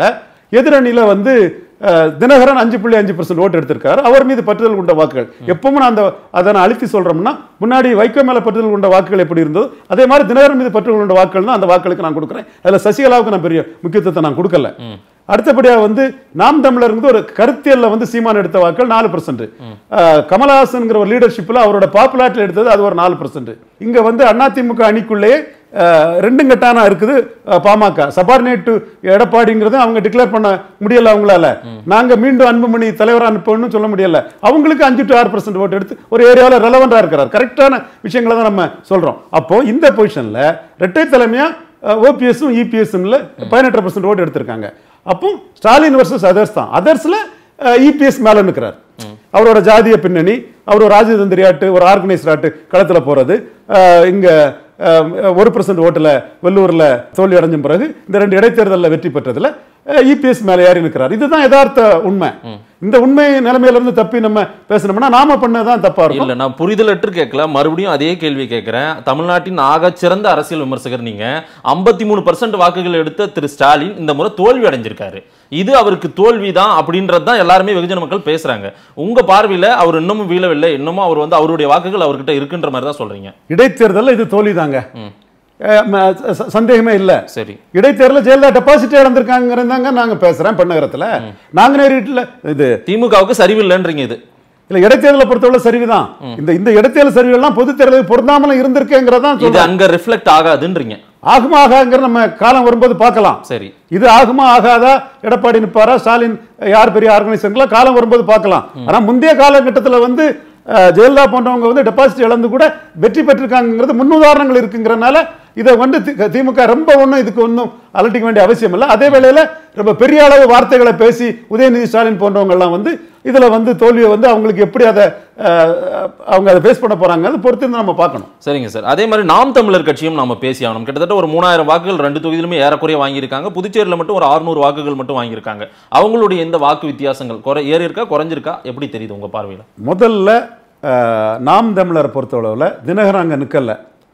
Speaker 2: எதிரணியில வந்து அஹ், தினகரன் அஞ்சு புள்ளி அஞ்சு பர்சன்ட் ஓட்டு எடுத்திருக்காரு அவர் மீது பற்றுதல் கொண்ட வாக்குகள் எப்பவும் நான் அந்த அதை நான் அழுத்தி சொல்றோம்னா முன்னாடி வைகோ மேல பற்றுதல் கொண்ட வாக்குகள் எப்படி இருந்ததோ அதே மாதிரி தினகரன் மீது பற்றுதல் கொண்ட வாக்குகள் தான் அந்த வாக்களுக்கு நான் கொடுக்குறேன் அதுல சசிகலாவுக்கு நான் பெரிய முக்கியத்துவத்தை நான் கொடுக்கல அடுத்தபடியா வந்து நாம் தமிழர் வந்து ஒரு கருத்தியல்ல வந்து சீமான் எடுத்த வாக்கள் நாலு பர்சன்ட் கமலஹாசன்ங்கிற ஒரு லீடர்ஷிப்ல அவரோட பாப்புலாரிட்டி எடுத்தது அது ஒரு நாலு பர்சன்ட் இங்க வந்து அதிமுக அணிக்குள்ளேயே அஹ், ரெண்டும் கட்டானா இருக்குது அஹ், பாமக சபார்டினேட் டு எடப்பாடிங்கிறது அவங்க டிக்ளேர் பண்ண முடியல அவங்களால நாங்க மீண்டும் அன்புமணி தலைவரா அனுப்பணும்னு சொல்ல முடியல அவங்களுக்கு அஞ்சு டு ஆறு பர்சன்ட் ஓட்டு எடுத்து ஒரு ஏரியாவில் ரெலவெண்டா இருக்கிறார் கரெக்டான விஷயங்களை தான் நம்ம சொல்றோம் அப்போ இந்த பொசிஷன்ல இரட்டை தலைமையா ஓபிஎஸும் இபிஎஸ்ல பதினெட்டு பர்சன்ட் ஓட்டு எடுத்திருக்காங்க அப்போ ஸ்டாலின் வர்சஸ் அதர்ஸ் தான் அதர்ஸ்ல இபிஎஸ் மேல நிற்கிறார் அவரோட ஜாதிய பின்னணி அவர் ஒரு ராஜதந்திரியாட்டு ஒரு ஆர்கனைஸ்ட் ஆட்டு களத்துல போறது அஹ், இங்க அஹ், ஒரு பர்சன்ட் ஓட்டுல வெள்ளூர்ல தோல்வி அடைஞ்ச பிறகு இந்த ரெண்டு இடைத்தேர்தலில் வெற்றி பெற்றதுல இபிஎஸ் மேல ஏறி நிற்கிறார் இதுதான் யதார்த்த உண்மை இந்த உண்மை நிலைமையில இருந்து தப்பி நம்ம பேசணும்னா நாம பண்ணதான் தப்பா இருக்கும்
Speaker 1: இல்ல நான் புரிதலற்று கேட்கல மறுபடியும் அதே கேள்வி கேட்கிறேன் தமிழ்நாட்டின் ஆகச்சிறந்த அரசியல் விமர்சகர் நீங்க 53% மூணு பர்சன்ட் வாக்குகள் எடுத்த திரு ஸ்டாலின் இந்த முறை தோல்வி அடைஞ்சிருக்காரு இது அவருக்கு தோல்விதான் அப்படின்றது தான் எல்லாருமே வெகுஜன மக்கள் பேசுறாங்க உங்க பார்வையில அவர் இன்னமும் வீழவில்லை இன்னமும் அவர் வந்து அவருடைய வாக்குகள் அவர்கிட்ட இருக்குன்ற மாதிரி தான் சொல்றீங்க
Speaker 2: இடைத்தேர்தல்ல இது தோல்விதாங்க அஹ், ம- ச- சந்தேகமே இல்ல
Speaker 1: சரி
Speaker 2: இடைத்தேர்தல ஜெயலலிதா டெபாசிட் இழந்திருக்காங்கிறதாங்க நாங்க பேசுறேன் பெண்ணகரத்துல நாங்குநேரிட்டுல இது
Speaker 1: திமுகவுக்கு சரிவில்லைன்றீங்க இது
Speaker 2: இல்ல இடைத்தேர்தலை பொறுத்தவரை சரிவுதான் இந்த இந்த இடைத்தேர்தல் சரிவுகள்லாம் பொது தேர்தலுக்கு பொருந்தாமலும் இருந்திருக்கேங்கிறதான்
Speaker 1: இது
Speaker 2: சொல்றேன்
Speaker 1: அங்க ரிஃப்ளெக்ட் ஆகாதுன்றீங்க
Speaker 2: ஆகுமா ஆகாங்கிற நம்ம காலம் வரும்போது பார்க்கலாம்
Speaker 1: சரி
Speaker 2: இது ஆகுமா ஆகாதா எடப்பாடி நிப்பாரா ஸ்டாலின் யார் பெரிய ஆர்கனைசேஷன்களா காலம் வரும்போது பார்க்கலாம் ஆனா முந்தைய காலகட்டத்துல வந்து அஹ், ஜெயலலிதா போன்றவங்க வந்து டெபாசிட் இழந்து கூட வெற்றி பெற்றிருக்காங்கிறது முன்னுதாரணங்கள் இருக்குங்கிறனால இதை வந்து தி- திமுக ரொம்ப ஒன்றும் இதுக்கு ஒன்றும் அலட்டிக்க வேண்டிய அவசியம் இல்லை அதே வேளையில ரொம்ப பெரிய அளவு வார்த்தைகளை பேசி உதயநிதி ஸ்டாலின் போன்றவங்க எல்லாம் வந்து இதுல வந்து தோல்வியை வந்து அவங்களுக்கு எப்படி அதை அஹ், அவங்க அதை ஃபேஸ் பண்ண போறாங்க அதை பொறுத்து இருந்து நம்ம பார்க்கணும்
Speaker 1: சரிங்க சார் அதே மாதிரி நாம் தமிழர் கட்சியும் நாம பேசி ஆகணும் கிட்டத்தட்ட ஒரு மூணாயிரம் வாக்குகள் ரெண்டு தொகுதியிலுமே ஏறக்குறைய வாங்கியிருக்காங்க புதுச்சேரியில் மட்டும் ஒரு 600 வாக்குகள் மட்டும் வாங்கியிருக்காங்க அவங்களுடைய இந்த வாக்கு வித்தியாசங்கள் குறை ஏறி இருக்கா குறைஞ்சிருக்கா எப்படி தெரியுது உங்க பார்வையில
Speaker 2: முதல்ல அஹ், நாம் தமிழரை பொறுத்தளவில் தினகரன் அங்கே நிற்கல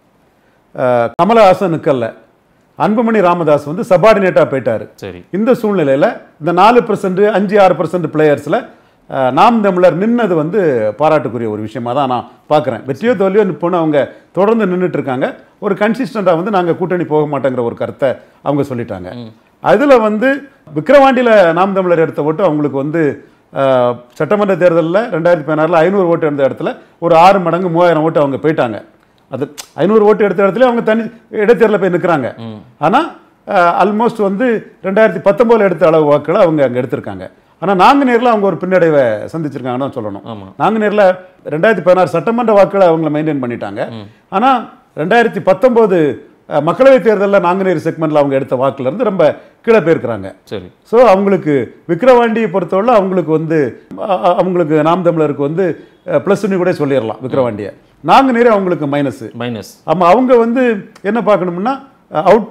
Speaker 2: அஹ், கமலஹாசன் நிற்கல அன்புமணி ராமதாஸ் வந்து சபார்டினேட்டாக போயிட்டார்
Speaker 1: சரி
Speaker 2: இந்த சூழ்நிலையில் இந்த நாலு பர்சன்ட் அஞ்சு ஆறு பர்சன்ட் பிளேயர்ஸில் நாம் தமிழர் நின்னது வந்து பாராட்டுக்குரிய ஒரு விஷயமா தான் நான் பார்க்குறேன் வெற்றியோ தோல்வியோ நிற்போன்னு அவங்க தொடர்ந்து நின்றுட்டு இருக்காங்க ஒரு கன்சிஸ்டண்ட்டாக வந்து நாங்கள் கூட்டணி போக மாட்டேங்கிற ஒரு கருத்தை அவங்க சொல்லிட்டாங்க அதில் வந்து விக்கிரவாண்டியில் நாம் தமிழர் எடுத்த ஓட்டு அவங்களுக்கு வந்து அஹ், சட்டமன்ற தேர்தலில் ரெண்டாயிரத்தி பதினாறில் ஐநூறு ஓட்டு எடுத்த இடத்துல ஒரு ஆறு மடங்கு மூவாயிரம் ஓட்டு அவங்க போயிட்டாங்க அது ஐநூறு ஓட்டு எடுத்த இடத்துல அவங்க தனி இடைத்தேர்தலில் போய் நிற்கிறாங்க ஆனால் ஆல்மோஸ்ட் வந்து ரெண்டாயிரத்தி பத்தொம்போதில் எடுத்த அளவு வாக்குகளை அவங்க அங்கே எடுத்திருக்காங்க ஆனால் நாங்குநேரில் அவங்க ஒரு பின்னடைவை சந்திச்சிருக்காங்கன்னு தான் சொல்லணும்
Speaker 1: ஆமா.
Speaker 2: நாங்குநேரில் ரெண்டாயிரத்தி பதினாறு சட்டமன்ற வாக்குகளை அவங்கள மெயின்டைன் பண்ணிட்டாங்க ஆனால் ரெண்டாயிரத்தி பத்தொம்போது மக்களவைத் தேர்தலில் நாங்குநேரி செக்மெண்ட்டில் அவங்க எடுத்த வாக்குல இருந்து ரொம்ப கீழே போயிருக்கிறாங்க
Speaker 1: சரி
Speaker 2: ஸோ அவங்களுக்கு விக்கிரவாண்டியை பொறுத்தவரை அவங்களுக்கு வந்து அ- அ- அவங்களுக்கு நாம் தமிழருக்கு வந்து ப்ளஸ்ன்னு கூட சொல்லிடலாம் விக்கிரவாண்டியை நாங்குநேரி அவங்களுக்கு மைனஸ்
Speaker 1: மைனஸ்
Speaker 2: ஆமா அவங்க வந்து என்ன பார்க்கணும்னா அவுட்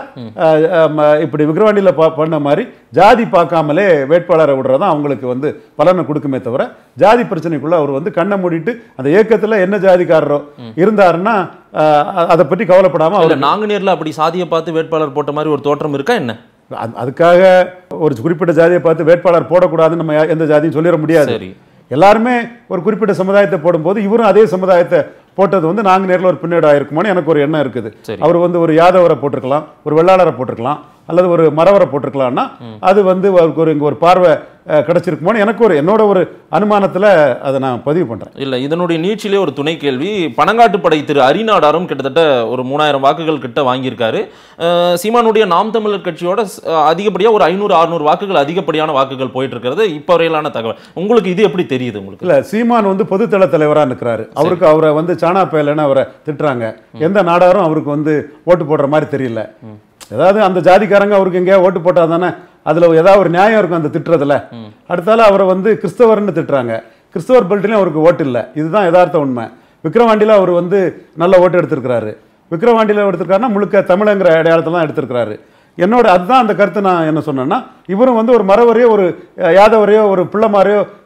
Speaker 2: ரைட்டாக இப்படி விக்கிரவாண்டியில் பா பண்ண மாதிரி ஜாதி பார்க்காமலே வேட்பாளரை விடுறதான் அவங்களுக்கு வந்து பலனை கொடுக்குமே தவிர ஜாதி பிரச்சனைக்குள்ள அவர் வந்து கண்ணை மூடிட்டு அந்த இயக்கத்தில் என்ன ஜாதிக்காரரோ இருந்தாருன்னா அஹ், அதை பற்றி கவலைப்படாமல் அவர்
Speaker 1: இல்ல நாங்குநேர்ல அப்படி சாதியை பார்த்து வேட்பாளர் போட்ட மாதிரி ஒரு தோற்றம் இருக்கா என்ன
Speaker 2: அது- அதுக்காக ஒரு குறிப்பிட்ட ஜாதியை பார்த்து வேட்பாளர் போடக்கூடாதுன்னு நம்ம யா- எந்த ஜாதியும் சொல்லிட முடியாது
Speaker 1: சரி
Speaker 2: எல்லாருமே ஒரு குறிப்பிட்ட சமுதாயத்தை போடும்போது இவரும் அதே சமுதாயத்தை போட்டது வந்து நாங்க நேரில் ஒரு பின்னேடு ஆயிருக்குமான்னு எனக்கு ஒரு எண்ணம் இருக்குது
Speaker 1: சரி.
Speaker 2: அவர் வந்து ஒரு யாதவரை போட்டிருக்கலாம் ஒரு வெள்ளாளரை போட்டிருக்கலாம் அல்லது ஒரு மறவரை போட்டிருக்கலாம்னா அது வந்து அவருக்கு ஒரு இங்க ஒரு பார்வை அஹ், கிடைச்சிருக்குமோன்னு எனக்கு ஒரு என்னோட ஒரு அனுமானத்துல அதை நான் பதிவு பண்றேன்
Speaker 1: இல்ல இதனுடைய நீட்சிலே ஒரு துணை கேள்வி பனங்காட்டுப்படை திரு அரிநாடாரும் கிட்டத்தட்ட ஒரு மூணாயிரம் வாக்குகள் கிட்ட வாங்கியிருக்காரு அஹ் சீமானுடைய நாம் தமிழர் கட்சியோட ஸ்- அதிகப்படியா ஒரு ஐநூறு அறுநூறு வாக்குகள் அதிகப்படியான வாக்குகள் போயிட்டு இருக்கிறது இப்ப வரையிலான தகவல் உங்களுக்கு இது எப்படி தெரியுது உங்களுக்கு
Speaker 2: இல்ல சீமான் வந்து பொதுத்தள தலைவரா நிற்கிறாரு அவருக்கு அவரை வந்து சாணா பயலன்னு அவரை திட்டுறாங்க எந்த நாடாரும் அவருக்கு வந்து ஓட்டு போடுற மாதிரி தெரியல ஏதாவது அந்த ஜாதிக்காரங்க அவருக்கு எங்கேயா ஓட்டு போட்டா தானே அதுல ஏதாவது ஒரு நியாயம் இருக்கும் அந்த திட்டுறதுல அடுத்தால அவரை வந்து கிறிஸ்தவர்னு திட்டுறாங்க கிறிஸ்தவர் பெல்ட்லயும் அவருக்கு ஓட்டு இல்லை இதுதான் யதார்த்த உண்மை விக்ரவாண்டியில அவர் வந்து நல்ல ஓட்டு எடுத்திருக்கிறாரு விக்ரவாண்டியில எடுத்திருக்காருன்னா முழுக்க தமிழங்கிற அடையாளத்தில் தான் எடுத்திருக்கிறாரு என்னோட அதுதான் அந்த கருத்து நான் என்ன சொன்னேன்னா இவரும் வந்து ஒரு மறவரையோ ஒரு அஹ், யாதவரையோ ஒரு பிள்ளைமாரையோ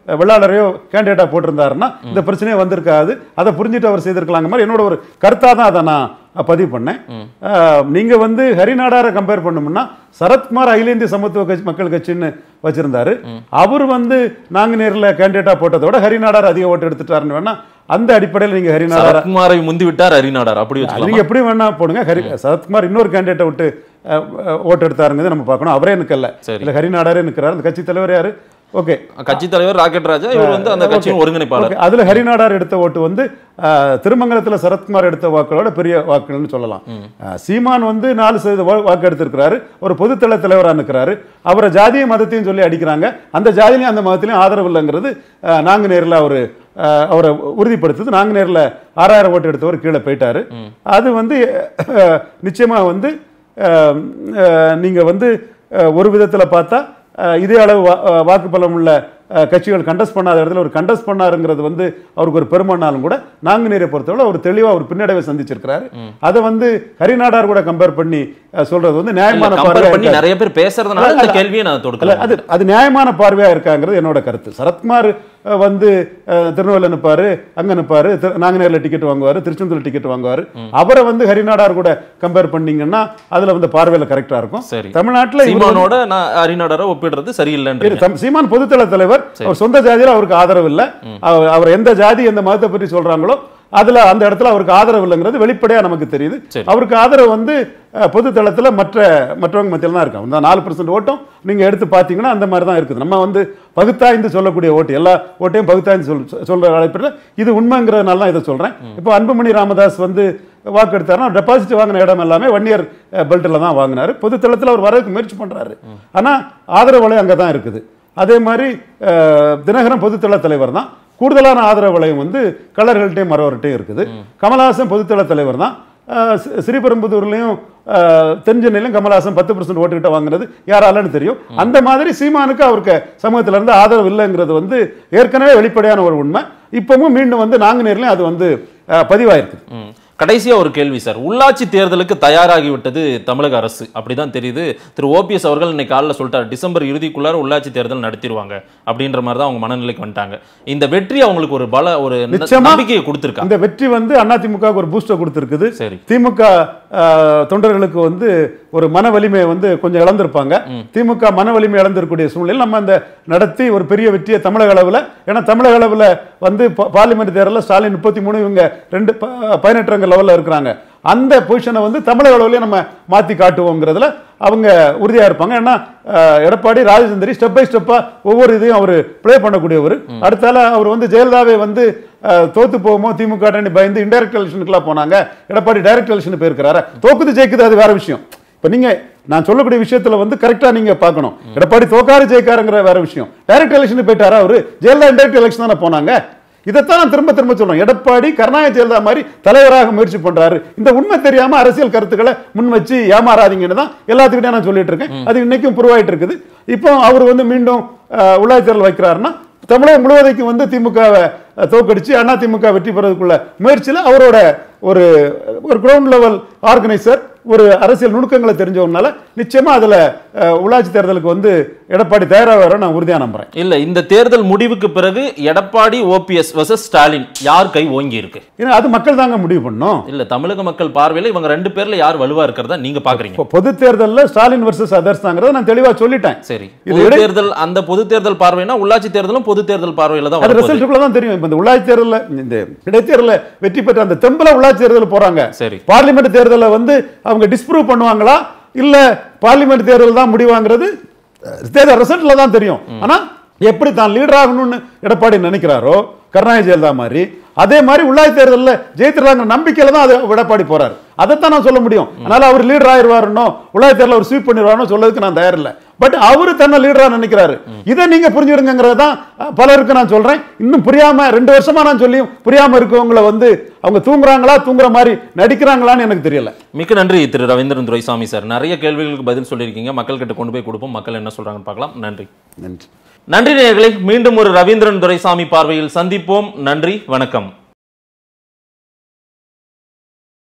Speaker 2: வெள்ளாளரையோ கேண்டிடேட்டா போட்டிருந்தாருன்னா இந்த பிரச்சனையே வந்திருக்காது அதை புரிஞ்சுட்டு அவர் செய்திருக்கலாங்க மாதிரி என்னோட ஒரு கருத்தாக தான் அதை நான் பதிவு பண்ணேன் அஹ், நீங்க வந்து ஹரிநாடாரை கம்பேர் பண்ணோம்னா சரத்குமார் அகில இந்திய சமத்துவ கட்சி மக்கள் கட்சின்னு வச்சிருந்தாரு அவர் வந்து நாங்க நேரில் கேண்டிடேட்டா போட்டதை விட ஹரிநாடார் அதிக ஓட்டு எடுத்துட்டாருன்னு வேணா அந்த அடிப்படையில் நீங்க ஹரிநாடார்
Speaker 1: சரத்குமாரை முந்தி விட்டார் ஹரிநாடார் அப்படி வச்சுக்கலாம்
Speaker 2: நீங்க எப்படி வேணா போடுங்க ஹரி சரத்குமார் இன்னொரு கேண்டிடேட்டை விட்டு அஹ், அஹ், ஓட்டு எடுத்தாருங்கிறது நம்ம பார்க்கணும் அவரே நிக்கல
Speaker 1: சரி.
Speaker 2: இல்ல ஹரிநாடாரே நிக்கிறாரு அந்த கட்சி தலைவர் யாரு ஓகே
Speaker 1: கட்சி தலைவர் ராக்கெட் ராஜா இவர் வந்து அந்த கட்சியின் ஒருங்கிணைப்பாளர்
Speaker 2: ஓகே அதுல ஹரிநாடார் எடுத்த ஓட்டு வந்து அஹ், திருமங்கலத்துல சரத்குமார் எடுத்த வாக்குகளோட பெரிய வாக்குகள்னு சொல்லலாம் அஹ், சீமான் வந்து நாலு சதவீத வா- வாக்கு எடுத்திருக்கிறாரு ஒரு பொதுத்தள தலைவரா நிற்கிறாரு அவரை ஜாதியும் மதத்தையும் சொல்லி அடிக்கிறாங்க அந்த ஜாதியிலையும் அந்த மதத்திலையும் ஆதரவு இல்லைங்கிறது அஹ், நாங்க நேரில் அவர் அவரை உறுதிப்படுத்துது நாங்க நேரில் ஆறாயிரம் ஓட்டு எடுத்தவர் கீழே போயிட்டாரு அது வந்து அஹ், நிச்சயமா வந்து அஹ், அஹ், நீங்க வந்து அஹ், ஒரு விதத்துல பார்த்தா அஹ், இதே அளவு வா- அஹ், வாக்கு பலம் உள்ள அஹ், கட்சிகள் கண்டஸ்ட் பண்ணாத இடத்துல ஒரு கண்டஸ்ட் பண்ணாருங்கிறது வந்து அவருக்கு ஒரு பெருமைனாலும் கூட நாங்குநேரை பொறுத்தவரை அவர் தெளிவா ஒரு பின்னடைவை சந்திச்சிருக்கிறாரு அதை வந்து ஹரிநாடார் கூட கம்பேர் பண்ணி அஹ், சொல்றது வந்து நியாயமான
Speaker 1: கம்பேர்
Speaker 2: பார்வையா
Speaker 1: பண்ணி
Speaker 2: இருக்காது.
Speaker 1: நிறைய பேர் பேசுறதுனால இந்த கேள்வியை நான்
Speaker 2: அல்ல
Speaker 1: தொடுக்கல
Speaker 2: அது அது நியாயமான பார்வையா இருக்காங்கிறது என்னோட கருத்து சரத்குமார் அஹ், வந்து அஹ், திருநெல்வேலியில் நிற்பாரு அங்க நிற்பாரு நாங்குநேரில் டிக்கெட் வாங்குவாரு திருச்செந்தூர் டிக்கெட் வாங்குவாரு அவரை வந்து ஹரிநாடார் கூட கம்பேர் பண்ணீங்கன்னா அதுல வந்து பார்வையில கரெக்டா இருக்கும்
Speaker 1: சரி
Speaker 2: தமிழ்நாட்டுல இவர் வந்து-
Speaker 1: சீமானோட நான் ஹரிநாடாரை ஒப்பிடுறது சரியில்லைன்ற
Speaker 2: இரு, தம்- சீமான் பொதுத்தள தலைவர் அவர் சொந்த ஜாதியில அவருக்கு ஆதரவு இல்ல அவர் அவர் எந்த ஜாதி எந்த மதத்தை பற்றி சொல்றாங்களோ அதுல அந்த இடத்துல அவருக்கு ஆதரவு இல்லைங்கிறது வெளிப்படையா நமக்கு தெரியுது
Speaker 1: சரி.
Speaker 2: அவருக்கு ஆதரவு வந்து அஹ், பொதுத்தளத்துல மற்ற மற்றவங்க மத்தியில தான் இருக்கும் இந்த நாலு பர்சன்ட் ஓட்டும் நீங்க எடுத்து பார்த்தீங்கன்னா அந்த மாதிரி தான் இருக்குது நம்ம வந்து பகுத்தாய்ந்து சொல்லக்கூடிய ஓட்டு எல்லா ஓட்டையும் பகுத்தாய்ந்து சொல் சொல்ற அழைப்பில் இது உண்மைங்கிறதுனால தான் இதை சொல்றேன் இப்போ அன்புமணி ராமதாஸ் வந்து வாக்கு எடுத்தாருன்னா டெபாசிட் வாங்கின இடம் எல்லாமே ஒன் இயர் பெல்ட்டில் தான் வாங்கினாரு பொதுத்தளத்தில் அவர் வரதுக்கு முயற்சி பண்றாரு ஆனா ஆதரவு வலை அங்கே தான் இருக்குது அதே மாதிரி அஹ், தினகரன் பொதுத்தள தலைவர் தான் கூடுதலான ஆதரவு வளையம் வந்து கலர்கள்ட்டையும் மறவர்கிட்டையும் இருக்குது கமலஹாசன் பொதுத்தள தலைவர் தான் அஹ், சி- ஸ்ரீபெரும்புதூர்லையும் அஹ், தென்சென்னையிலும் கமலஹாசன் பத்து பர்சன்ட் ஓட்டுக்கிட்ட வாங்குறது யாராலன்னு தெரியும் அந்த மாதிரி சீமானுக்கு அவருக்கு சமூகத்துல இருந்து ஆதரவு இல்லைங்கிறது வந்து ஏற்கனவே வெளிப்படையான ஒரு உண்மை இப்பவும் மீண்டும் வந்து நாங்குநேர்லையும் அது வந்து அஹ், பதிவாயிருக்கு
Speaker 1: ம். கடைசியா ஒரு கேள்வி சார் உள்ளாட்சி தேர்தலுக்கு தயாராகி விட்டது தமிழக அரசு அப்படிதான் தெரியுது திரு ஓபிஎஸ் அவர்கள் இன்னைக்கு காலைல சொல்லிட்டாரு டிசம்பர் இறுதிக்குள்ளார உள்ளாட்சி தேர்தல் நடத்திடுவாங்க அப்படின்ற மாதிரி தான் அவங்க மனநிலைக்கு வந்துட்டாங்க இந்த வெற்றி அவங்களுக்கு ஒரு பல ஒரு ந-
Speaker 2: நிச்சயமா.
Speaker 1: நம்பிக்கையை கொடுத்துருக்காங்க
Speaker 2: இந்த வெற்றி வந்து அதிமுகவுக்கு ஒரு பூஸ்டர் கொடுத்துருக்குது
Speaker 1: சரி
Speaker 2: திமுக அஹ், தொண்டர்களுக்கு வந்து ஒரு மன வலிமையை வந்து கொஞ்சம் இழந்திருப்பாங்க திமுக மன வலிமை இழந்திருக்கக்கூடிய சூழ்நிலையில் நம்ம அந்த நடத்தி ஒரு பெரிய வெற்றியை தமிழக அளவில் ஏன்னா தமிழக அளவில் வந்து பா- பார்லிமெண்ட் தேர்தலில் ஸ்டாலின் முப்பத்தி மூணு இவங்க ரெண்டு ப- பதினெட்டுங்க லெவலில் இருக்கிறாங்க அந்த பொசிஷனை வந்து தமிழக அளவுலயே நம்ம மாற்றி காட்டுவோங்கிறதுல அவங்க உறுதியாக இருப்பாங்க ஏன்னா அஹ், எடப்பாடி ராஜச்சந்திரி ஸ்டெப் பை ஸ்டெப்பாக ஒவ்வொரு இதையும் அவர் ப்ளே பண்ணக்கூடியவர் அடுத்தால அவர் வந்து ஜெயலலிதாவை வந்து அஹ், தோத்து போகுமோ திமுக கூட்டணி பயந்து இன்டைரக்ட் எலெக்ஷனுக்குலாம் போனாங்க எடப்பாடி டைரக்ட் எலெக்ஷன் போயிருக்கிறாரு தோக்குது ஜெயிக்குது அது வேற விஷயம் இப்போ நீங்க நான் சொல்லக்கூடிய விஷயத்துல வந்து கரெக்டா நீங்க பார்க்கணும் எடப்பாடி தோக்காரு ஜெயிக்காருங்கிற வேற விஷயம் டைரக்ட் எலெக்ஷன் போயிட்டாரா அவரு ஜெயலலிதா இன்டைரக்ட் எலெக்ஷன் தானே போனாங்க இதைத்தான் நான் திரும்ப திரும்ப சொல்றேன் எடப்பாடி கருணாநிதி ஜெயலலிதா மாதிரி தலைவராக முயற்சி பண்றாரு இந்த உண்மை தெரியாம அரசியல் கருத்துக்களை முன் வச்சு ஏமாறாதீங்கன்னு தான் எல்லாத்துக்கிட்டே நான் சொல்லிட்டு இருக்கேன் அது இன்னைக்கும் புரிவாயிட்டு இருக்குது இப்போ அவர் வந்து மீண்டும் அஹ், உள்ளாட்சி தேர்தல் வைக்கிறாருன்னா தமிழகம் முழுவதைக்கும் வந்து திமுகவை தோக்கடிச்சு அண்ணா திமுக வெற்றி பெறதுக்குள்ள முயற்சியில் அவரோட ஒரு ஒரு கிரவுண்ட் லெவல் ஆர்கனைசர் ஒரு அரசியல் நுணுக்கங்களை தெரிஞ்சவனால நிச்சயமா அதுல அஹ், உள்ளாட்சி தேர்தலுக்கு வந்து எடப்பாடி தயாராக நான் உறுதியா நம்புறேன்
Speaker 1: இல்ல இந்த தேர்தல் முடிவுக்கு பிறகு எடப்பாடி ஓபிஎஸ் வர்சஸ் ஸ்டாலின் யார் கை ஓங்கி இருக்கு
Speaker 2: ஏன்னா அது மக்கள் தாங்க முடிவு பண்ணும்
Speaker 1: இல்ல தமிழக மக்கள் பார்வையில இவங்க ரெண்டு பேர்ல யார் வலுவா இருக்கிறதா நீங்க பாக்குறீங்க
Speaker 2: இப்போ பொது தேர்தலில் ஸ்டாலின் வர்சஸ் அதர்ஸ் தாங்கிறத நான் தெளிவா சொல்லிட்டேன்
Speaker 1: சரி
Speaker 2: இது
Speaker 1: பொது
Speaker 2: இடை-
Speaker 1: தேர்தல் அந்த பொது தேர்தல் பார்வைனா உள்ளாட்சி தேர்தலும் பொது தேர்தல் பார்வையில தான்
Speaker 2: அது
Speaker 1: வரப்போகுது.
Speaker 2: ரிசல்ட்டுக்குள்ள தான் தெரியும் இப்போ இந்த உள்ளாட்சி தேர்தலில் இந்த இடைத்தேர்தலில் வெற்றி பெற்ற அந்த தெம்பல உள்ளாட்சி தேர்தல் போறாங்க
Speaker 1: சரி
Speaker 2: பார்லிமெண்ட் தேர்தலில் வந்து அவங்க டிஸ்ப்ரூவ் பண்ணுவாங்களா இல்ல பார்லிமெண்ட் தேர்தல் தான் முடிவாங்கிறது அஹ், தேர்தல் ரிசல்ட்ல தான் தெரியும் ஆனா எப்படி தான் லீடர் ஆகணும்னு எடப்பாடி நினைக்கிறாரோ கருணாநிதி ஜெயலலிதா மாதிரி அதே மாதிரி உள்ளாட்சி தேர்தலில் ஜெயித்திருந்தாங்க நம்பிக்கையில தான் அது எடப்பாடி போறாரு அதைத்தான் நான் சொல்ல முடியும் அதனால அவர் லீடர் ஆயிருவாருனோ உள்ளாட்சி தேர்தலில் அவர் ஸ்வீப் பண்ணிடுவாருனோ சொல்லதுக்கு நான் தயார் இல்லை பட் அவரு தன்னை லீடரா நினைக்கிறாரு இதை நீங்க புரிஞ்சுடுங்கிறது தான் அஹ், பலருக்கு நான் சொல்றேன் இன்னும் புரியாம ரெண்டு வருஷமா நான் சொல்லியும் புரியாம இருக்கவங்கள வந்து அவங்க தூங்குறாங்களா தூங்குற மாதிரி நடிக்கிறாங்களான்னு எனக்கு தெரியல
Speaker 1: மிக்க நன்றி திரு ரவீந்திரன் துரைசாமி சார் நிறைய கேள்விகளுக்கு பதில் சொல்லியிருக்கீங்க மக்கள் கிட்ட கொண்டு போய் கொடுப்போம் மக்கள் என்ன சொல்றாங்கன்னு பார்க்கலாம் நன்றி
Speaker 2: நன்றி
Speaker 1: நன்றி நேயர்களே மீண்டும் ஒரு ரவீந்திரன் துரைசாமி பார்வையில் சந்திப்போம் நன்றி வணக்கம்